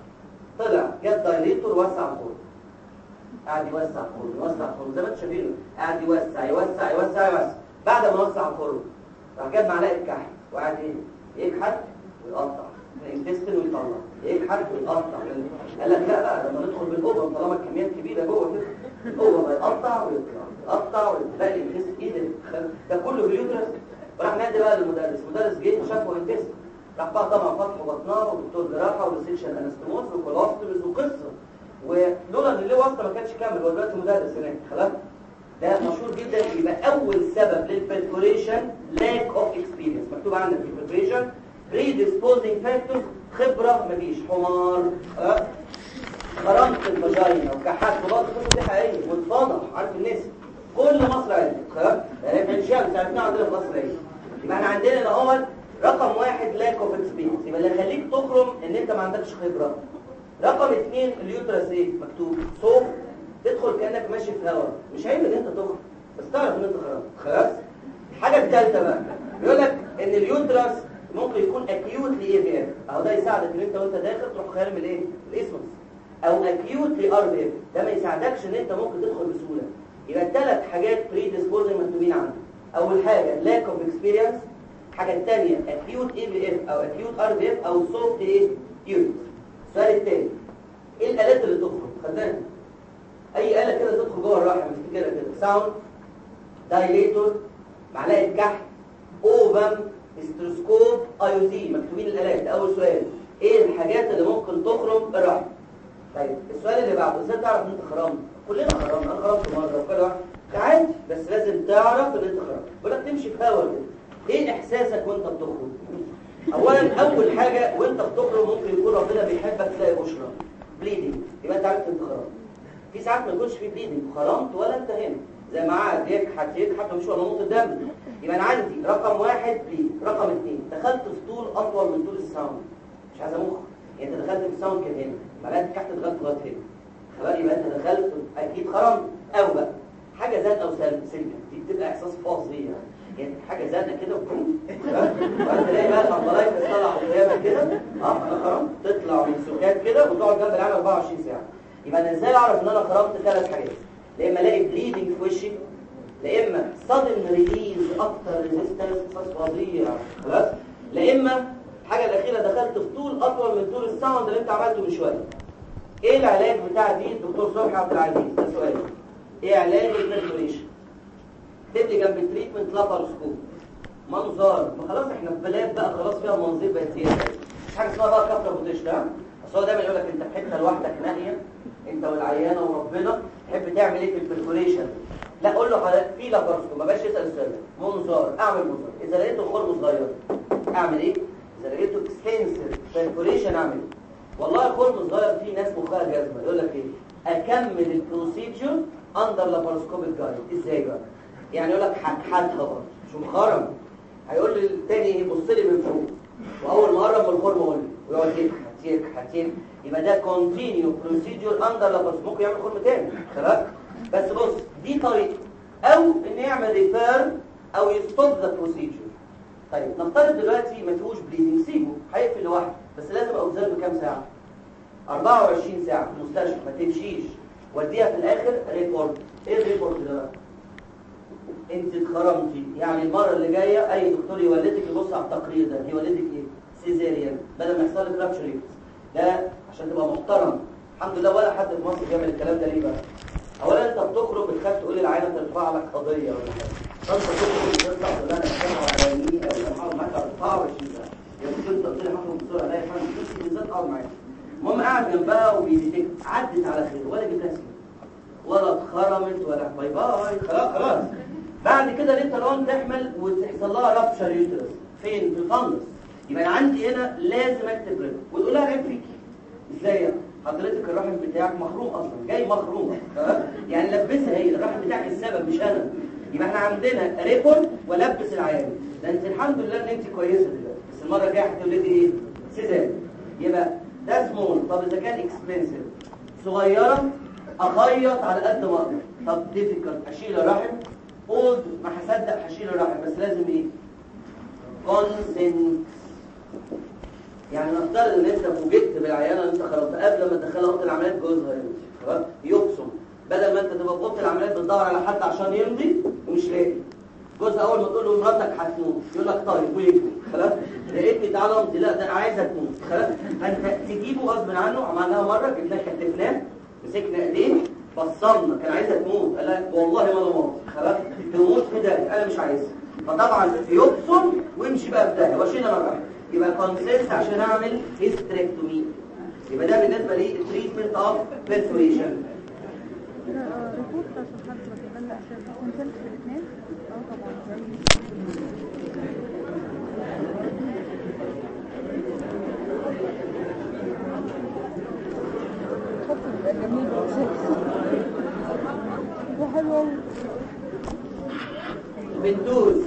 [SPEAKER 1] طلع جاب دايليتور وسع الخرم قاعد يوسع الخرم يوسع الخرم زي ما انتم شايفين قاعد يوسع يوسع يوسع يوسع بعد ما وسع الخرم راح جاب معلقه كحك وقعد ايه يكحت ويقطع الانتستين ويطلع يكحت ويقطع قال لك لا بقى لما ندخل بالاوضه طالما الكميات كبيره جوه كده الاوضه يقطع ويطلع يقطع ويطلع الانتستين ايه ده ده كله باليوترس وراح نادي بقى للمدرس المدرس جه شافه انتستين راح بقى طبعا فتح بطنها ودكتور جراحه وريسكشن انستموس وكولوستوميز وقصه ولولا ان ليه واسطه ما كانش كامل هو دلوقتي مدرس هناك خلاص ده مشهور جدا يبقى اول سبب للبرفوريشن لاك اوف اكسبيرينس مكتوب عندك في البرفوريشن predisposing factors خبره مفيش حمار أه؟ خرمت الفاجينا وكحت وبطل كل دي حقيقيه واتفضح عارف الناس كل مصر عندك خلاص يعني في الشمس عرفنا عندنا في مصر ايه يبقى احنا عندنا الاول رقم واحد لاك اوف اكسبيرينس يبقى اللي يخليك تخرم ان انت ما عندكش خبره رقم اثنين اليوترس ايه مكتوب صوف تدخل كانك ماشي في هواء مش عيب ان انت تخرج بس تعرف ان انت خرجت خلاص الحاجه الثالثه بقى بيقول لك ان اليوترس ممكن يكون اكيوت لاي في اف اهو ده يساعدك ان انت وانت داخل تروح خارم الايه الاسمس او اكيوت لار بي اف ده ما يساعدكش ان انت ممكن تدخل بسهوله يبقى الثلاث حاجات بري ديسبوزنج مكتوبين عندك اول حاجه لاك اوف اكسبيرينس الحاجه الثانيه اكيوت اي بي اف او اكيوت ار بي اف او سوفت ايه يوت السؤال الثاني ايه الالات اللي تخرج خدناها اي آلة كده تدخل جوه الرحم افتكرها كده ساوند دايليتور معلقه كحك اوفم استروسكوب ايوزي مكتوبين الالات ده اول سؤال ايه الحاجات اللي ممكن تخرم الرحم طيب السؤال اللي بعده ازاي تعرف ان انت خرمت كلنا خرمنا انا خرمت مره وكل واحد عادي بس لازم تعرف ان انت خرمت ولا تمشي في هوا كده ايه احساسك وانت بتخرج اولا اول حاجه وانت بتخرج ممكن يكون ربنا بيحبك تلاقي بشرى بليدنج يبقى انت عارف انت خرمت في ساعات ما يكونش في بليدنج خرمت ولا انت هنا زي ما قعد يكحت يكحت ومش ولا نقطه دم يبقى انا عندي رقم واحد بليد رقم اثنين دخلت في طول اطول من طول الساوند مش عايز مخ يعني انت دخلت في الساوند كده هنا بعدين تحت دخلت لغايه هنا خلاص يبقى انت دخلت اكيد خرمت او بقى حاجه زاد او سلب سلبي دي بتبقى احساس فظيع يعني حاجه زادة كده وبوم وبعد تلاقي بقى الامبلايكس طلع قدامك كده اه انا خرمت تطلع من سكات كده وتقعد جنب العين 24 ساعه يبقى انا ازاي اعرف ان انا خرمت ثلاث حاجات لا اما الاقي بليدنج في وشي لا اما sudden ريليز اكتر ريزيستنس فظيع خلاص لا اما الحاجه الاخيره دخلت في طول اطول من طول الساوند اللي انت عملته من شويه ايه العلاج بتاع دي الدكتور صبحي عبد العزيز ده سؤال ايه علاج البرفوريشن اكتب لي جنب التريتمنت لاباروسكوب منظار ما خلاص احنا في بلاد بقى خلاص فيها منظير بقت زياده مش حاجه اسمها بقى كفر بوتيش ده اصل هو دايما يقول لك انت في حته لوحدك ناهيه انت والعيانه وربنا تحب تعمل ايه في البرفوريشن لا قول له حضرتك في لاباروسكوب ما بقاش يسال السؤال ده. منظار اعمل منظار اذا لقيته الخرم صغير اعمل ايه اذا لقيته اكستنسيف برفوريشن اعمل ايه والله الخرم صغير فيه ناس مخها جزمه يقول لك ايه اكمل البروسيجر اندر لاباروسكوبيك جايد ازاي بقى يعني يقول لك هتحدها برضه مش مخرم هيقول لي التاني يبص لي من فوق واول ما قرب من الخرم يقول لي ويقعد يكحت يكحت يكحت يبقى ده كونتينيو بروسيجر اندر لاباروسكوب ممكن يعمل خرم تاني خلاص بس بص دي طريقه او ان يعمل ريفير او يستوب ذا بروسيجر طيب نفترض دلوقتي ما فيهوش بليدنج سيبه هيقفل لوحده بس لازم اوزان بكام ساعه 24 ساعه في المستشفى ما تمشيش وديها في الاخر ريبورت ايه الريبورت ده بقى انت اتخرمتي يعني المره اللي جايه اي دكتور يولدك يبص على التقرير ده يولدك ايه سيزيريان بدل ما يحصل لك رابشر ده عشان تبقى محترم الحمد لله ولا حد في مصر بيعمل الكلام ده ليه بقى اولا انت بتخرج بتخاف تقول للعيله ترفع لك قضيه ولا حاجه فانت تخرج تطلع تقول انا بتكلم على يمين او انا هقعد معاك 24 ساعه يا دكتور انت قلت لي هخرج بسرعه لا يا فندم نفسي بالذات اقعد معاك المهم قاعد جنبها وبيديتك عدت على خير ولا جبتها سيره ولا اتخرمت ولا باي باي خلاص خلاص بعد كده انت لو تحمل وتحصل لها رابشر يوترس فين في الفندس يبقى انا عندي هنا لازم اكتب ريب وتقول لها عيب فيكي ازاي حضرتك الرحم بتاعك مخروم اصلا جاي مخروم يعني لبسها هي الرحم بتاعك السبب مش انا يبقى احنا عندنا ريبورت ولبس العيان ده انت الحمد لله ان انت كويسه دلوقتي بس المره الجايه هتولدي ايه سيزاري يبقى ده سمول طب اذا كان اكسبنسيف صغيره اخيط على قد ما اقدر طب ديفيكالت اشيل الرحم اولد ما هصدق هشيل الرحم بس لازم ايه كونسنت يعني نفترض ان انت فوجئت بالعيانه اللي انت خرجتها قبل ما تدخلها اوضه العمليات جوزها يمضي خلاص يقسم بدل ما انت تبقى في اوضه العمليات بتدور على حد عشان يمضي ومش لاقي جوزها اول ما تقول له مراتك هتموت يقول لك طيب ويجي خلاص لقيتني تعالى امضي لا ده انا عايزه تموت خلاص فانت تجيبه غصب عنه عملناها مره جبناه كتفناه مسكنا ايديه بصمنا كان عايزها تموت قال لك والله ما انا ماضي خلاص تموت في ده انا مش عايزها فطبعا يبصم ويمشي بقى في ده واشيل انا الرحم يبقى كونسنت عشان اعمل هيستريكتومي يبقى ده بالنسبه لي تريتمنت اوف بيرفوريشن
[SPEAKER 3] ريبورت عشان حد ما تبان عشان كونسنت في الاثنين اه طبعا خط بيبقى جميل ده حلو قوي
[SPEAKER 1] البنتوز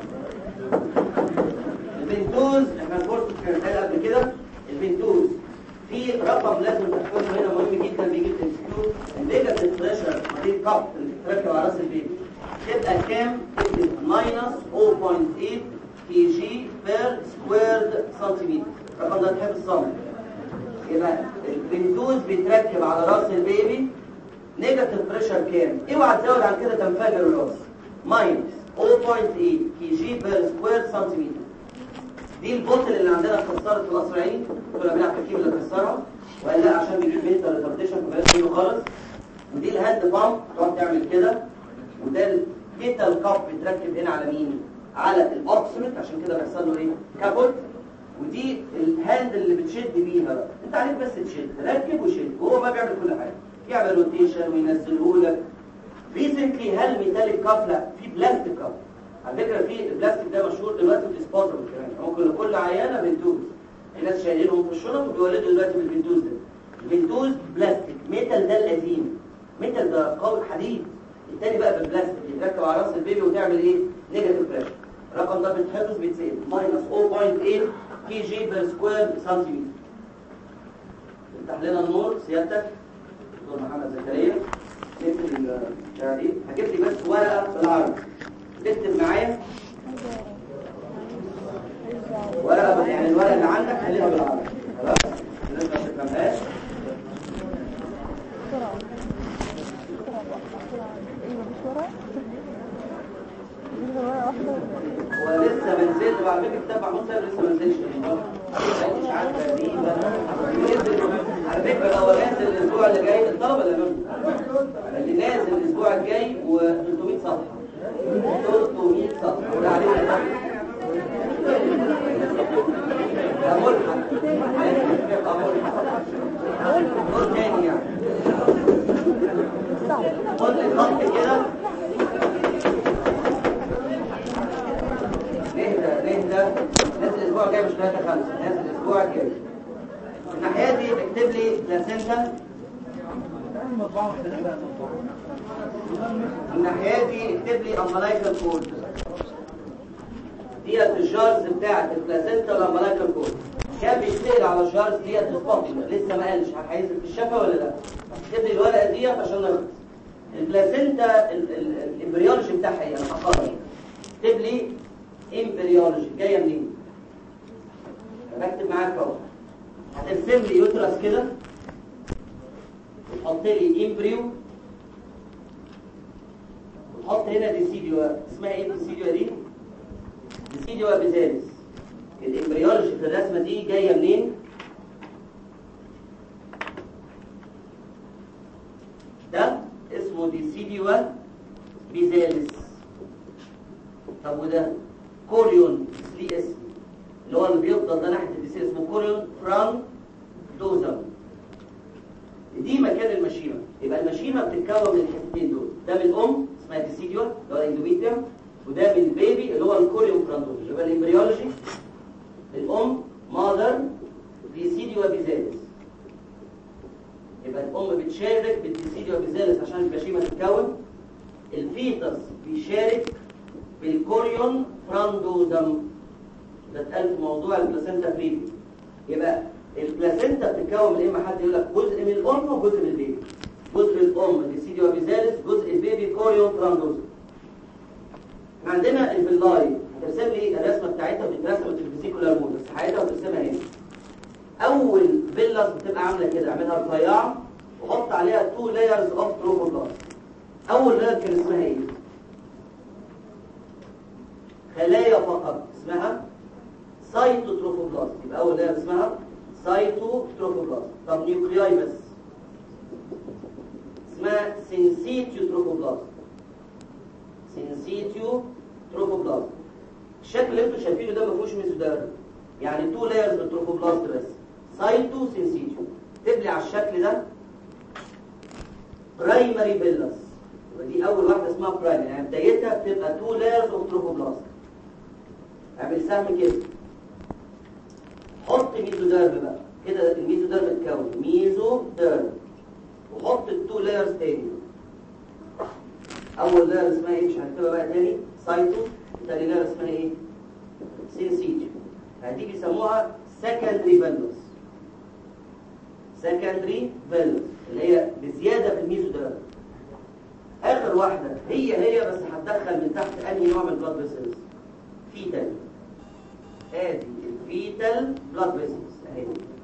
[SPEAKER 1] البنتوز احنا قلت كان قال قبل كده البنتوز في رقم لازم تحفظه هنا مهم جدا بيجي في الانستيتيوت النيجاتيف بريشر دي كاب اللي بتتركب على راس البيبي تبقى كام؟ تكتب ماينس 0.8 كي جي بير سكويرد سنتيمتر الرقم ده تحفظ صم يبقى البنتوز بيتركب على راس البيبي نيجاتيف بريشر كام؟ اوعى تزود عن كده تنفجر الراس ماينس 0.8 كي جي بير سكوير سنتيمتر دي البوتل اللي عندنا اتكسرت في القصر العيني كنا بنلعب تركيب اللي كسرها وقال لا عشان بيجيب بيتا ريتارديشن فبلاش منه خالص ودي الهاند بامب تقعد تعمل كده وده الكيتال كاب بيتركب هنا على مين؟ على الاوكسمنت عشان كده بيحصل له ايه؟ كابوت ودي الهاند اللي بتشد بيها بقى انت عليك بس تشد ركب وشد وهو ما بيعمل كل حاجه يعمل روتيشن وينزله لك ريسنتلي هل ميتاليك كاب لا في بلاستيك كاب على فكره في البلاستيك ده مشهور دلوقتي ديسبوزبل كمان ممكن لكل عيانه بنتوز الناس شايلينهم في الشنط وبيولدوا دلوقتي بالبنتوز ده البنتوز بلاستيك ميتال ده القديم ميتال ده قوي حديد التاني بقى بالبلاستيك يتركب على راس البيبي وتعمل ايه نيجاتيف بريشر الرقم ده بيتحفظ بيتسال ماينس 0.8 كي جي بير سكوير سنتيمتر افتح لنا النور سيادتك دكتور محمد زكريا نقفل البتاع دي هجيب لي بس ورقه بالعربي تكتب معايا ورقه يعني الورقه اللي عندك خليها بالعربي خلاص الناس ما تفهمهاش
[SPEAKER 3] بسرعة بسرعة بسرعة ايه مفيش ورقة؟ مفيش غير ورقة واحدة
[SPEAKER 1] هو لسه ما نزلش وعلى فكره كتاب محمود سيد لسه ما نزلش مش عارف تقريبا نزل على فكره هو نازل الاسبوع اللي جاي الطلبه اللي منهم اللي نازل الاسبوع الجاي و300 صفحه 300 صفحه وده عليه ده ملحق ده ملحق دور تاني يعني خد لي خط كده نهدى نهدى نازل الاسبوع الجاي مش 3 5 نازل الاسبوع الجاي الناحيه دي اكتب لي بلاسنتا الناحيه دي اكتب لي امبلايكال كود ديت الجارز بتاعت البلاسنتا والامبلايكال كود كان بيشتغل على الجارز ديت بالظبط لسه ما قالش هيحيز في الشفا ولا لا اكتب لي الورقه ديت عشان نخلص البلاسنتا ال- ال- الامبريولوجي بتاعها ايه انا هقرا اكتب لي امبريولوجي جايه منين بكتب معاك اهو هترسم لي يوترس كده وتحط لي امبريو وتحط هنا ديسيديو اسمها ايه الديسيديو دي ديسيديو بيزالس الامبريولوجي في الرسمه دي جايه منين ده اسمه ديسيديو بيزالس طب وده كوريون ليه اسم اللي هو اللي بيفضل ده ناحيه الديسيديو اسمه كوريون فران دوزم دي مكان المشيمه يبقى المشيمه بتتكون من الحتتين دول ده من الام اسمها ديسيديو اللي هو الاندوميتريوم وده من البيبي اللي هو الكوريون فرانتوز يبقى الامبريولوجي الام ماذر ديسيديو بيزالس يبقى الام بتشارك بالديسيديو بيزالس عشان المشيمه تتكون الفيتس بيشارك بالكوريون فراندوزم ده اتقال في موضوع البلاسينتا بريفي يبقى البلاسينتا بتتكون من اما حد يقول لك جزء من الام وجزء من البيبي جزء الام ديسيديو بيزالس جزء البيبي كوريون فراندوزم احنا عندنا الفيلاي هترسم لي الرسمه بتاعتها بتترسم في الفيسيكولار مود بس حياتها وترسمها هنا اول فيلاس بتبقى عامله كده اعملها رفيعه وحط عليها تو لايرز اوف تروفوبلاست اول لاير كان اسمها ايه خلايا فقط اسمها سايتوتروفوبلاست يبقى اول لاير اسمها سايتوتروفوبلاست طب نيوكلياي بس اسمها سينسيتيو تروفوبلاست سينسيتيو تروفوبلاست الشكل اللي انتوا شايفينه ده ما فيهوش ميزوديرم يعني تو لايرز من التروفوبلاست بس سايتو سينسيتيو تبلي على الشكل ده برايمري بيلس يبقى دي اول واحده اسمها برايمري يعني بدايتها بتبقى تو لايرز اوف تروفوبلاست اعمل سهم كده حط ميزوديرم بقى كده الميزوديرم اتكون ميزوديرم وحط التو لايرز تاني اول لاير اسمها ايه مش هنكتبها بقى تاني سايتو تاني لاير اسمها ايه سينسيتيو دي بيسموها سكندري فيلوس سكندري فيلوس اللي هي بزياده في الميزوديرم اخر واحده هي هي بس هتدخل من تحت انهي نوع من البلاد فيسلز فيتال ادي الفيتال بلاد فيسلز اهي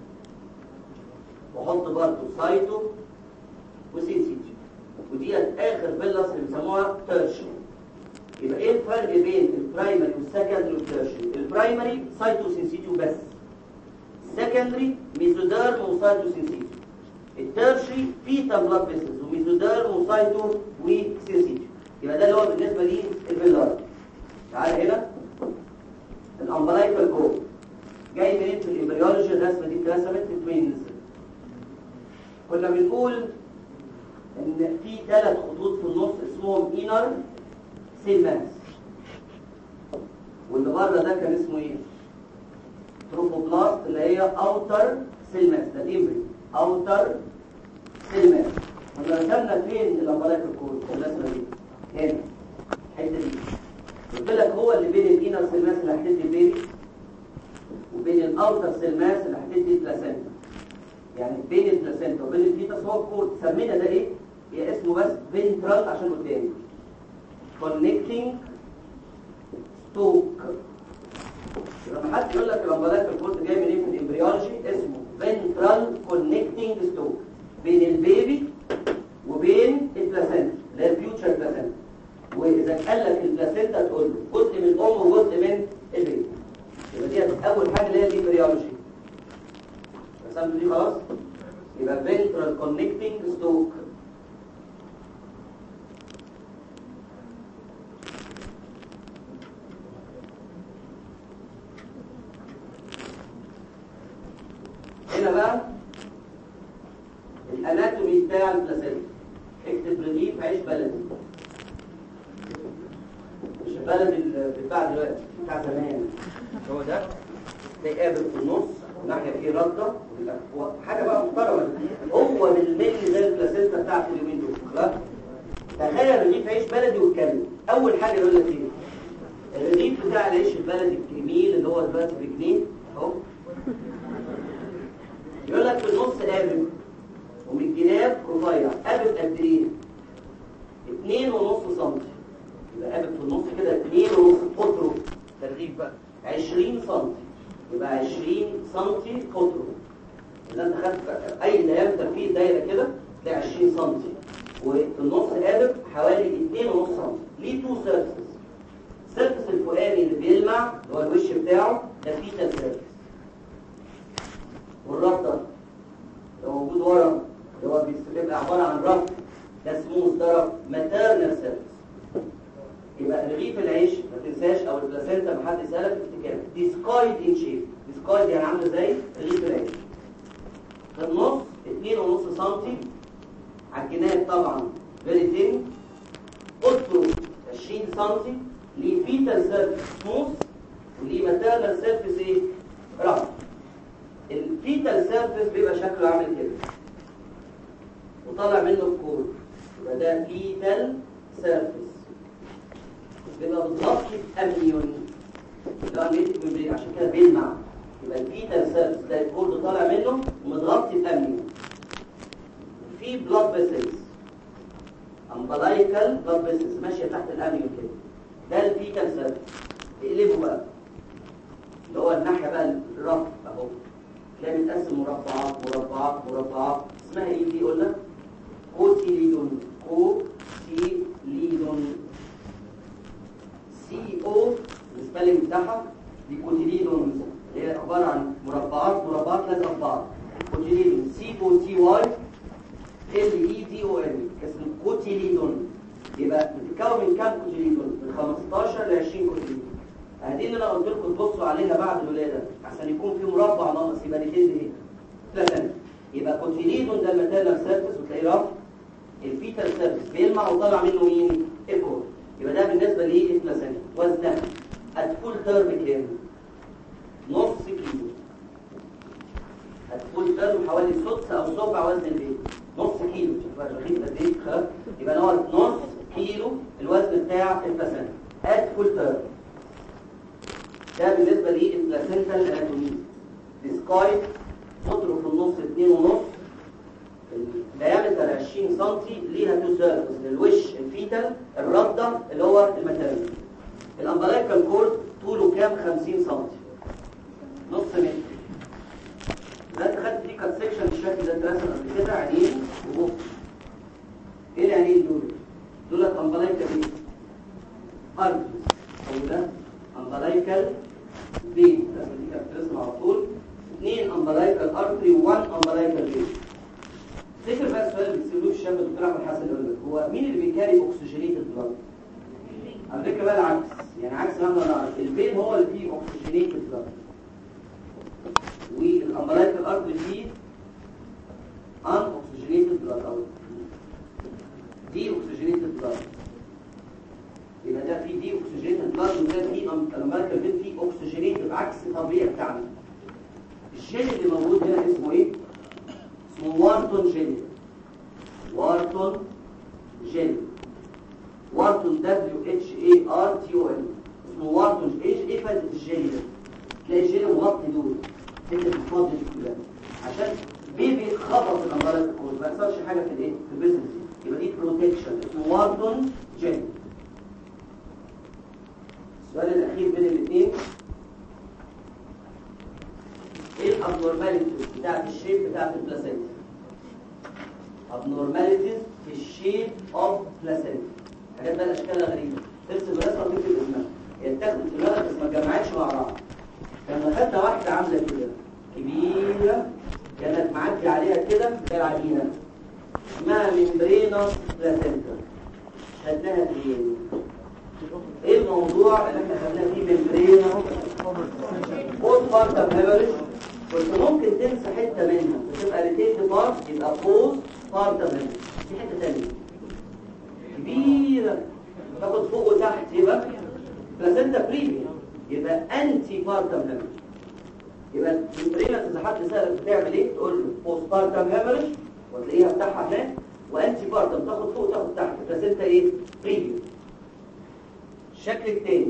[SPEAKER 1] وحط برضه سايتو وسينسيتيو وديت اخر فيلاس اللي بيسموها تيرشري يبقى ايه الفرق بين البرايمري والسكندري والتيرشري البرايمري سايتوسينسيتيو بس السكندري ميزوديرم وسايتوسينسيتيو التيرشري فيتا بلاد فيسلز وميزوديرم وسايتو وسينسيتيو يبقى ده اللي هو بالنسبه لي الفيلار تعال هنا الامبلايكال كود جاي منين في الامبريولوجي الرسمه دي اترسمت في توينز كنا بنقول ان في ثلاث خطوط في النص اسمهم انر سيل ماس واللي بره ده كان اسمه ايه تروفوبلاست اللي هي اوتر سيل ماس ده الامبري اوتر سيل ماس كنا رسمنا فين الامبلايك الكود الرسمه دي هنا الحته دي قلت لك هو اللي بين الانر سيل ماس اللي هتدي البيبي وبين الاوتر سيل ماس اللي هتدي البلاسينتا يعني بين البلاسينتا وبين الفيتس هو الكود سمينا ده ايه هي اسمه بس فينترال عشان قدامي connecting stalk لما حد يقول لك الامبلايكال كورد جاي منين في الامبريولوجي اسمه فينترال كونكتنج ستوك بين البيبي وبين البلاسنتا اللي هي الفيوتشر بلاسنتا واذا قال لك البلاسنتا تقول له جزء من الام وجزء من البيبي يبقى دي اول حاجه اللي هي الامبريولوجي رسمت دي خلاص يبقى فينترال كونكتنج ستوك هنا بقى الاناتومي بتاع البلاسينتا اكتب رغيف عيش بلدي مش البلد اللي بتاع دلوقتي بتاع زمان هو ده تلاقي قابل في النص ناحيه فيه رده هو حاجه بقى محترمه هو بالملي زي البلاسينتا بتاعت اليومين دول خلاص تخيل رغيف عيش بلدي واتكلم اول حاجه يقول لك ايه الرغيف بتاع العيش البلدي الجميل اللي هو دلوقتي بجنيه اهو يقول لك في النص قابل ومن الجناب رفيع قابل قد ايه؟ اتنين ونص سنتي يبقى قابل في النص كده اتنين ونص قطره ترغيب بقى عشرين سنتي يبقى عشرين سنتي قطره إذا أنت خدت أي دايمتر فيه دايرة كده تلاقي عشرين سنتي وفي النص قابل حوالي اتنين ونص سنتي ليه تو سيرفسز السيرفس الفوقاني اللي بيلمع اللي هو الوش بتاعه ده فيتال سيرفس والرف ده لو موجود ورا اللي هو بيبقى عبارة عن رف ده سموث ده رف ماتيرنال سيرفيس يبقى رغيف العيش ما تنساش او البلاسينتا ما حد يسالك افتكر ديسكايد ان شيب ديسكايد يعني عامله زي رغيف العيش في النص 2.5 سم على الجناب طبعا فيري ثين قطره 20 سم ليه فيتال سيرفيس سموث وليه ماتيرنال سيرفيس ايه رف الفيتال سيرفيس بيبقى شكله عامل كده وطالع منه الكور يبقى ده فيتال سيرفيس بيبقى متغطي بامنيون اللي هو النيتيف ميمبرين عشان كده بيلمع يبقى الفيتال سيرفيس ده الكور اللي طالع منه ومتغطي بامنيون في بلاد فيسلز امبلايكال بلاد فيسلز ماشيه تحت الامنيون كده ده الفيتال سيرفيس اقلبه بقى اللي هو الناحيه بقى الرف اهو تلاقي متقسم مربعات مربعات مربعات اسمها ايه دي قلنا كوتيليدون كوتيليدون سي او السبيلنج بتاعها دي كوتيليدون اللي هي عباره عن مربعات مربعات لازقه في بعض كوتيليدون سي او تي واي ال اي دي او ان اسمه كوتيليدون يبقى بتتكون من كام كوتيليدون؟ من 15 ل 20 كوتيليدون هذه اللي انا قلت لكم تبصوا عليها بعد الولاده عشان يكون في مربع ناقص يبقى دي كده ايه ثلاثه يبقى كوتيليدون ده الماتيرنال سيرفيس وتلاقيه رف الفيتال سيرفيس بيلمع وطالع منه مين الكور يبقى ده بالنسبه للبلاسينتا وزنها الفول تيرم كام نص كيلو الفول تيرم حوالي سدس او سبع وزن البيت نص كيلو شوف بقى رخيص قد ايه خلاص يبقى هو نص كيلو الوزن بتاع البلاسينتا الفول تيرم ده بالنسبة للبلاسينتا الاناتومي ديسكايد قطره في النص 2 ونص الديامتر 20 سم ليها تو سيرفس للوش الفيتال الردة اللي هو الماتيريال الامبلايكال كورد طوله كام 50 سم نص متر ده انت خدت فيه كات سيكشن بالشكل ده اترسم قبل كده عينين وبق ايه العينين دول؟ دول امبلايكال ايه؟ ارض او ده امبلايكال فين لازم دي كانت بترسم على طول اثنين امبلايكال ارتري وان امبلايكال فين فكر بقى السؤال اللي بتسالوه الشاب الدكتور احمد حسن يقول لك هو مين اللي بيكاري اوكسجينيت البلاد على فكره بقى العكس يعني عكس ما احنا نعرف الفين هو اللي فيه اوكسجينيت البلاد والامبلايكال ارتري فيه ان اوكسجينيت البلاد او دي اوكسجينيت البلاد يبقى ده فيه دي اوكسجينيت البلاد وده فيه الامبلايكال فين فيه اوكسجينيت بعكس الطبيعي بتاعنا الجين اللي موجود هنا اسمه ايه اسمه وارتون جين وارتون جين وارتون دبليو اتش اي ار تي او ان اسمه وارتون ايش ايه فائده الجين ده تلاقي الجين مغطي دول حته الفاضي دي كلها عشان بيبي خبط الامبارات الكود ما يحصلش حاجه في الايه في البيزنس يبقى يبقى دي بروتكشن اسمه وارتون جين السؤال الاخير بين الاثنين ايه الابنورماليتيز بتاعت الشيب بتاعت البلاسينتا abnormalities في الشيب اوف بلاسينتا حاجات بقى اشكالها غريبه ترسم الرسمه وتكتب اسمها هي اتاخدت في دماغك بس ما اتجمعتش مع بعض لما خدنا واحده عامله كده كبيره كانت معدي عليها كده زي العجينه اسمها ممبرينوس بلاسينتا خدناها فين؟ ايه الموضوع اللي احنا خدناه فيه ممبرينوس بوست بارتم هيموريج كنت ممكن تنسى حته منها وتبقى ريتيت بارت يبقى بوست بارتم هيموريج دي حته ثانيه كبيره تاخد فوق وتحت يبقى بلاسينتا بريميا يبقى انتي بارتم هيموريج يبقى الممبرينوس اذا حد سالك بتعمل ايه تقول له بوست بارتم هيموريج وتلاقيها بتاعها هناك وانتي بارتم تاخد فوق وتاخد تحت بلاسينتا ايه بريميا الشكل الثاني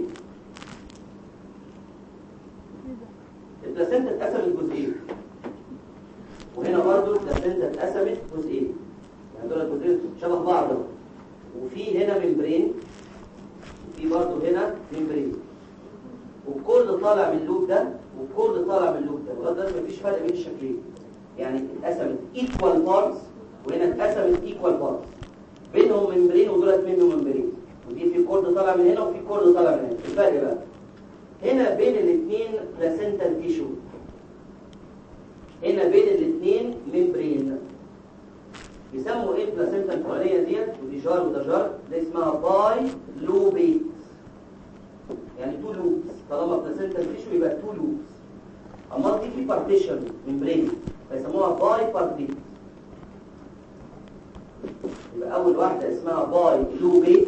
[SPEAKER 1] البلاسينتا اتقسمت جزئين وهنا برضو البلاسينتا اتقسمت جزئين يعني دول الجزئين شبه بعض اهو. وفي هنا ممبرين وفي برضو هنا ممبرين وكل طالع من اللوب ده وكل طالع من اللوب ده لغايه دلوقتي مفيش فرق بين الشكلين يعني اتقسمت ايكوال بارتس وهنا اتقسمت ايكوال بارتس بينهم ممبرين ودولت منهم ممبرين ودي في كورد طالع من هنا وفي كورد طالع من هنا الفرق بقى هنا بين الاثنين بلاسينتال تيشو هنا بين الاثنين ممبرين يسموا ايه البلاسينتا الفلانيه ديت ودي جار وده جار ده اسمها باي لوبيت يعني تو لوبس طالما بلاسينتا تيشو يبقى تو لوبس اما دي في بارتيشن ممبرين فيسموها باي بارتيت يبقى اول واحده اسمها باي لوبيت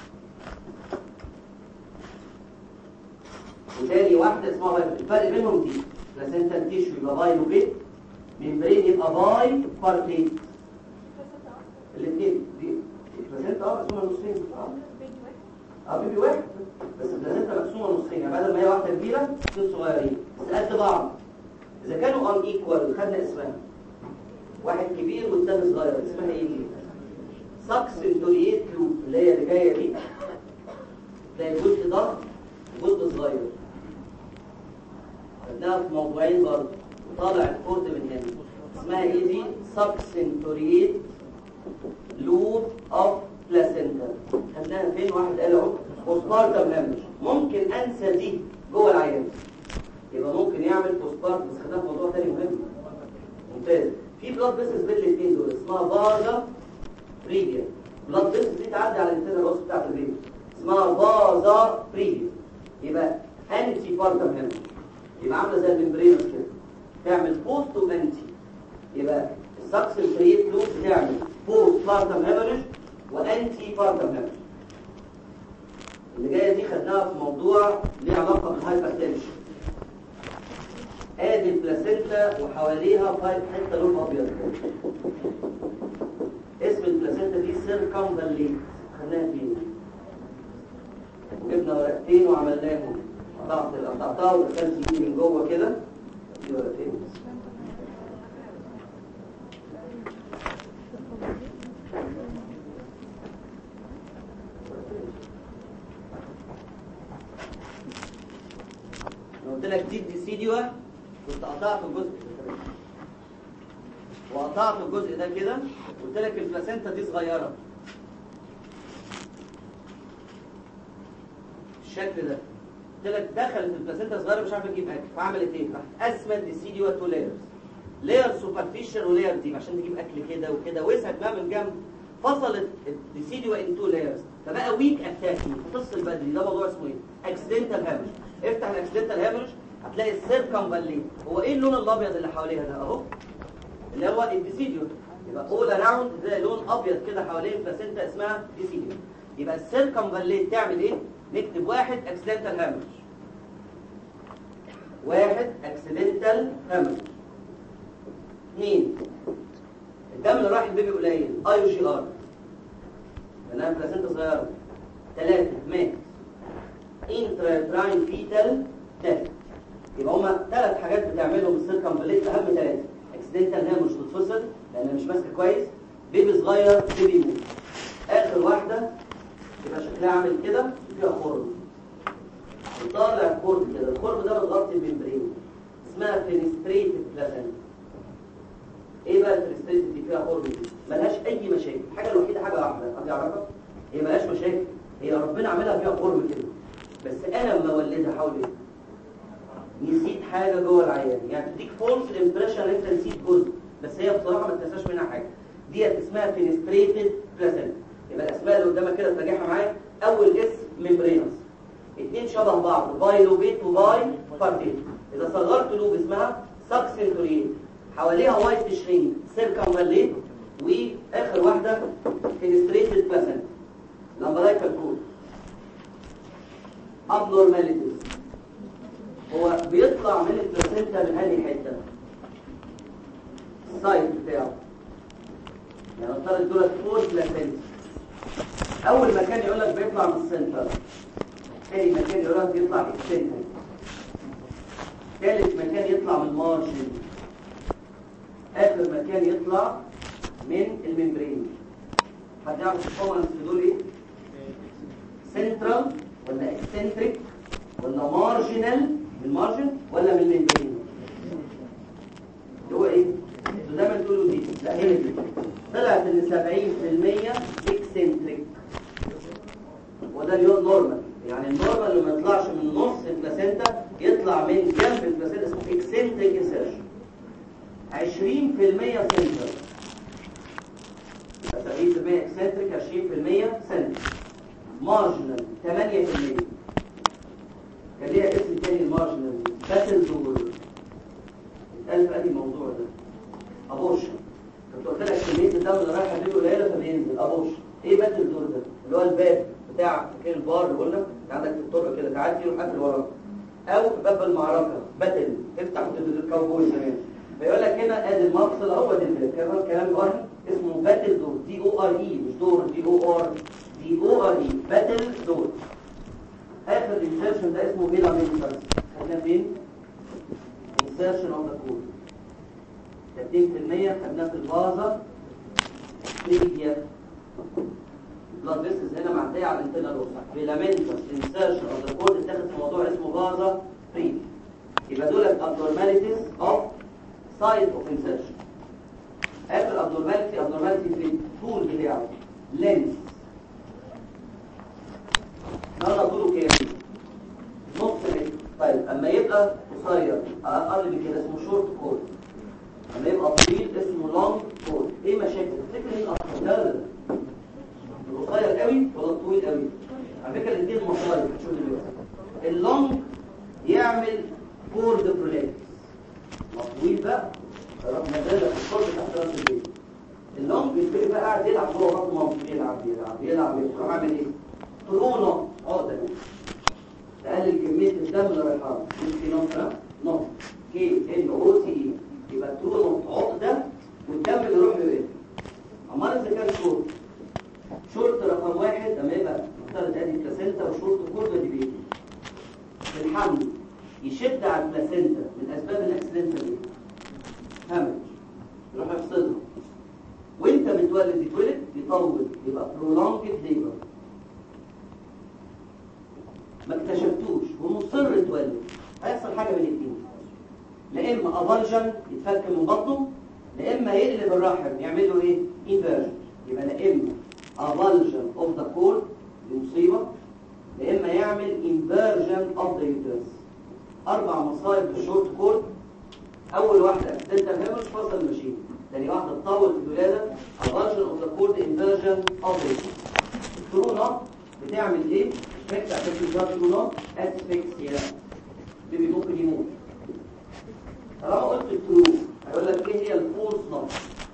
[SPEAKER 1] وتاني واحدة اسمها باي الفرق بينهم دي بلاسينتا تيشو يبقى باي لوبيت ممبرين يبقى باي بارتيت الاثنين دي بلاسينتا اه مقسومة نصين اه اه بيبي واحد بس البلاسينتا مقسومة نصين يعني بدل ما هي واحدة كبيرة اثنين صغيرين بس قد بعض إذا كانوا ان ايكوال خدنا اسمها واحد كبير والتاني صغير اسمها ايه دي؟ ساكسنتوريت لوب اللي هي اللي جاية دي تلاقي جزء ضخم وجزء صغير خدناها في موضوعين برضه وطالع الكورد من هنا اسمها ايه دي سبسنتوريت لوب اوف بلاسينتا خدناها فين واحد قال اهو بوستبارتم هامش ممكن انسى دي جوه العيان يبقى ممكن يعمل بوستبارت بس خدناها في موضوع تاني مهم ممتاز في بلاد بيسز بين الاثنين دول اسمها بازا بريديا بلاد بيسز دي تعدي على الانترنال روس بتاعت البيبي اسمها بازا بريديا يبقى انتي بارتم هامش يبقى عامله زي الممبرينوس كده تعمل بوست وانتي يبقى السكسن فريت لوب بتعمل بوست بارتم هيموريج وانتي بارتم هيموريج اللي جايه دي خدناها في موضوع ليه علاقه بالهايبرتنشن ادي البلاسينتا وحواليها فايف حته لون ابيض اسم البلاسينتا دي سيركمفاليت خدناها فين وجبنا ورقتين وعملناهم قطعت قطعتها ودخلت ايدي من جوه كده دي ورقتين انا قلت لك دي ديسيديوا كنت قطعت الجزء ده وقطعت الجزء ده كده قلت لك البلاسينتا دي صغيره الشكل ده قلت لك دخلت البلاسينتا صغيره مش عارفه تجيب اكل فعملت ايه راحت قسمت ديسيديوا تو لايرز لاير سوبرفيشال ولاير ديب عشان تجيب اكل كده وكده وسعت بقى من جنب فصلت الديسيديوا ان تو لايرز فبقى ويك اتاكينج فتصل بدري ده موضوع اسمه ايه اكسيدنتال هامش افتح الاكسيدنتال هامش هتلاقي السيركمفالين هو ايه اللون الابيض اللي حواليها ده اهو اللي هو الديسيديو يبقى اول اراوند ده لون ابيض كده حوالين البلاسينتا اسمها ديسيديو يبقى السيركمفالين تعمل ايه نكتب واحد اكسيدنتال هامش واحد اكسيدنتال هامش اثنين الدم اللي رايح البيبي قليل اي جي ار لانها بلاسينتا صغيره ثلاثه مات انتراتراين فيتال ديث يبقى هما ثلاث حاجات بتعملهم السيركمفاليت اهم ثلاثه اكسيدنتال هي مش تتفصل لانها مش ماسكه كويس بيبي صغير بيبي يموت اخر واحده يبقى شكلها عامل كده فيها خرم وطالع خرم كده الخرم ده متغطي بممبرين اسمها فينستريتد بلاسنتا ايه بقى الفينستريتد دي فيها خرم دي ملهاش اي مشاكل الحاجه الوحيده حاجه واحده حد يعرفها هي ملهاش مشاكل هي ربنا عاملها فيها خرم كده بس انا لما اولدها حاول ايه نسيت حاجه جوه العيان يعني تديك فولس امبريشن انت نسيت جزء بس هي بصراحه ما تنساش منها حاجه ديت اسمها فينستريتد بلاسنتا يبقى الاسماء اللي قدامك كده تراجعها معايا اول اسم ميمبرينس اثنين شبه بعض باي لوبيت وباي بارتيت اذا صغرت لوب اسمها ساكسنتوريت حواليها وايت شرينج سيركمفاليت واخر واحده فينستريتد بلاسنتا الامبلايكال كود abnormalities هو بيطلع من البلاسنتا من انهي حته السايت بتاعه يعني نفترض دول فور بلاسنتا اول مكان يقول لك بيطلع من السنتر ثاني مكان يقول لك بيطلع اكسنتريك ثالث مكان يطلع من المارجن اخر مكان يطلع من الممبرين حد يعرف الكومنتس في دول ايه سنترال ولا اكسنتريك ولا مارجنال من مارجن ولا من الممبرين هو ايه انتوا دايما تقولوا دي لا هي دي طلعت ان 70% اكسنتريك وده اليوم نورمال يعني النورمال اللي ما يطلعش من نص البلاسينتا يطلع من جنب البلاسينتا اسمه اكسنتريك انسيرشن 20% سنتر 70% اكسنتريك 20% سنتر مارجنال 8% كان ليها اسم تاني المارجنال باتل دور اتقال في أي موضوع ده ابورشن كنت قلت لك كميه الدم اللي رايحه دي قليله فبينزل ابورشن ايه باتل دور ده اللي هو الباب بتاع مكان البار اللي قلنا انت عندك في الطرق كده تعدي يروح قافل وراك او باب المعركه باتل تفتح الكاوبوي زمان فيقول لك هنا ادي المفصل اهو ادي الباب كمان كلام وهمي اسمه باتل دور دي او ار اي مش دور دي او ار دي او ار اي باتل دور اخر انسيرشن ده اسمه فيلا مينترز خدناه فين insertion of the code 30% خدناه في الفازا تريجيا blood vessels هنا معديه على الانترنال اوسع فيلامنتس insertion of the code اتاخد في موضوع اسمه فازا تريجيا يبقى دول abnormalities of site of insertion اخر abnormality abnormality في الطول بتاعه length النهارده طوله كام؟ نص متر طيب اما يبقى قصير اقل من كده اسمه شورت كود اما يبقى طويل اسمه لونج كود ايه مشاكل تفتكر مين اكتر لا لا لا القصير قوي ولا الطويل قوي على فكره الاثنين مصايب هتشوف دلوقتي اللونج يعمل كورد بروليكس الطويل بقى رغم ذلك الكورد تحت راس البيت اللونج البيت بقى قاعد يلعب جوه بطن مامته يلعب يلعب يلعب يلعب عامل ايه؟ طرونه عقده تقلل كمية الدم اللي رايحة في نقطة نقطة كي ان او تي اي يبقى تروح نقطة عقدة والدم اللي يروح له ايه؟ امال اذا كان شورت شورت رقم واحد لما يبقى نفترض ادي بلاسينتا وشورت كورد دي بيجي في الحمل يشد على البلاسينتا من اسباب الاكسيدنت دي همج يروح يفصلها وانت متولد يتولد يطول يبقى prolonged labor ما اكتشفتوش ومصر يتولد هيحصل حاجه من الاثنين لا اما افالجن يتفك من بطنه لا اما يقلب الرحم يعمل له ايه انفيرجن يبقى لا اما افالجن اوف ذا كور دي مصيبه لا اما يعمل انفيرجن اوف ذا يوترس اربع مصايب في الشورت كور اول واحده اكسيدنتال هيمورج فصل المشين ثاني واحده تطول في الولاده افالجن اوف ذا كور انفيرجن اوف ذا الترو بتعمل ايه افكت افكت الجارجونا اسفكسيا بيبي ممكن يموت طالما قلت الترو هيقول لك ايه هي الفولس نوت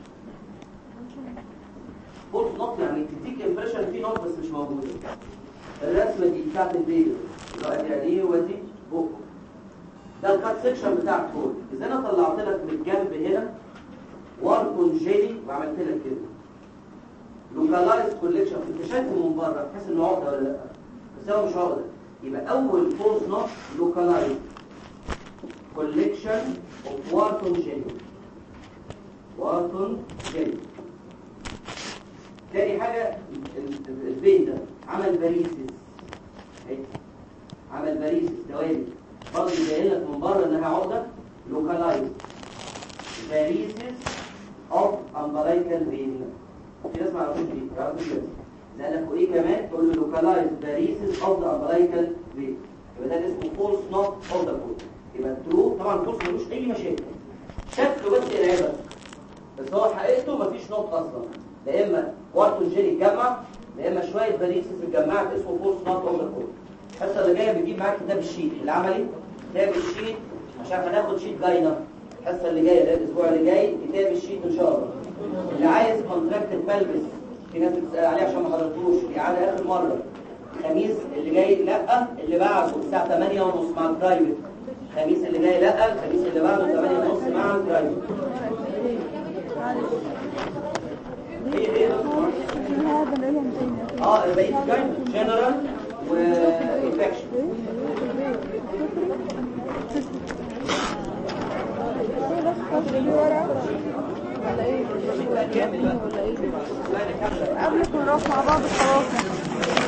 [SPEAKER 1] فولس نوت يعني تديك امبريشن في نوت بس مش موجوده الرسمه دي بتاعت البيبي دلوقتي عينيه ودي بقه ده الكات سيكشن بتاع الكود اذا انا طلعت لك من الجنب هنا واركون جيلي وعملت لك كده لوكالايز كوليكشن انت شايفه من بره تحس انه عقده ولا لا بس هو مش عقده يبقى اول فورس نوت لوكالايز كوليكشن اوف وارتون جيل وارتون جيل تاني حاجة ال- ال- الفين ده عمل باريسيس أهي. عمل باريسيس دوالي برضه جاي لك من بره انها عقدة لوكالايز باريسيس اوف امبلايكال فين في ناس ما يعرفوش دي يعرفوا دي بس لانك ايه كمان تقول له لوكالايز باريسيس اوف ذا امبلايكال فين يبقى ده اسمه فولس نوت اوف ذا كود يبقى الترو طبعا فولس ملوش اي مشاكل شكله بس العبث بس هو حقيقته مفيش نوت اصلا لا اما وارتون جيلي اتجمع لا اما شويه باريسيس اتجمعت اسمه فولس نوت اوف ذا كود الحصه اللي جايه بتجيب معاك كتاب الشيت العملي كتاب الشيت عشان هناخد شيت جاينا الحصه اللي جايه ده الاسبوع اللي جاي كتاب الشيت ان شاء الله اللي عايز كونتراكت ملبس في ناس بتسال عليه عشان ما حضرتوش اعاده اخر مره الخميس اللي جاي لا اللي بعده الساعه 8 ونص مع البرايفت الخميس اللي جاي لا الخميس اللي بعده 8 ونص مع البرايفت ايه ايه
[SPEAKER 3] هذا نقولهم تاني
[SPEAKER 1] اه الباقي جاين جنرال وانفكشن
[SPEAKER 3] ولا ايه ولا ايه قبلك ونروح مع بعض خلاص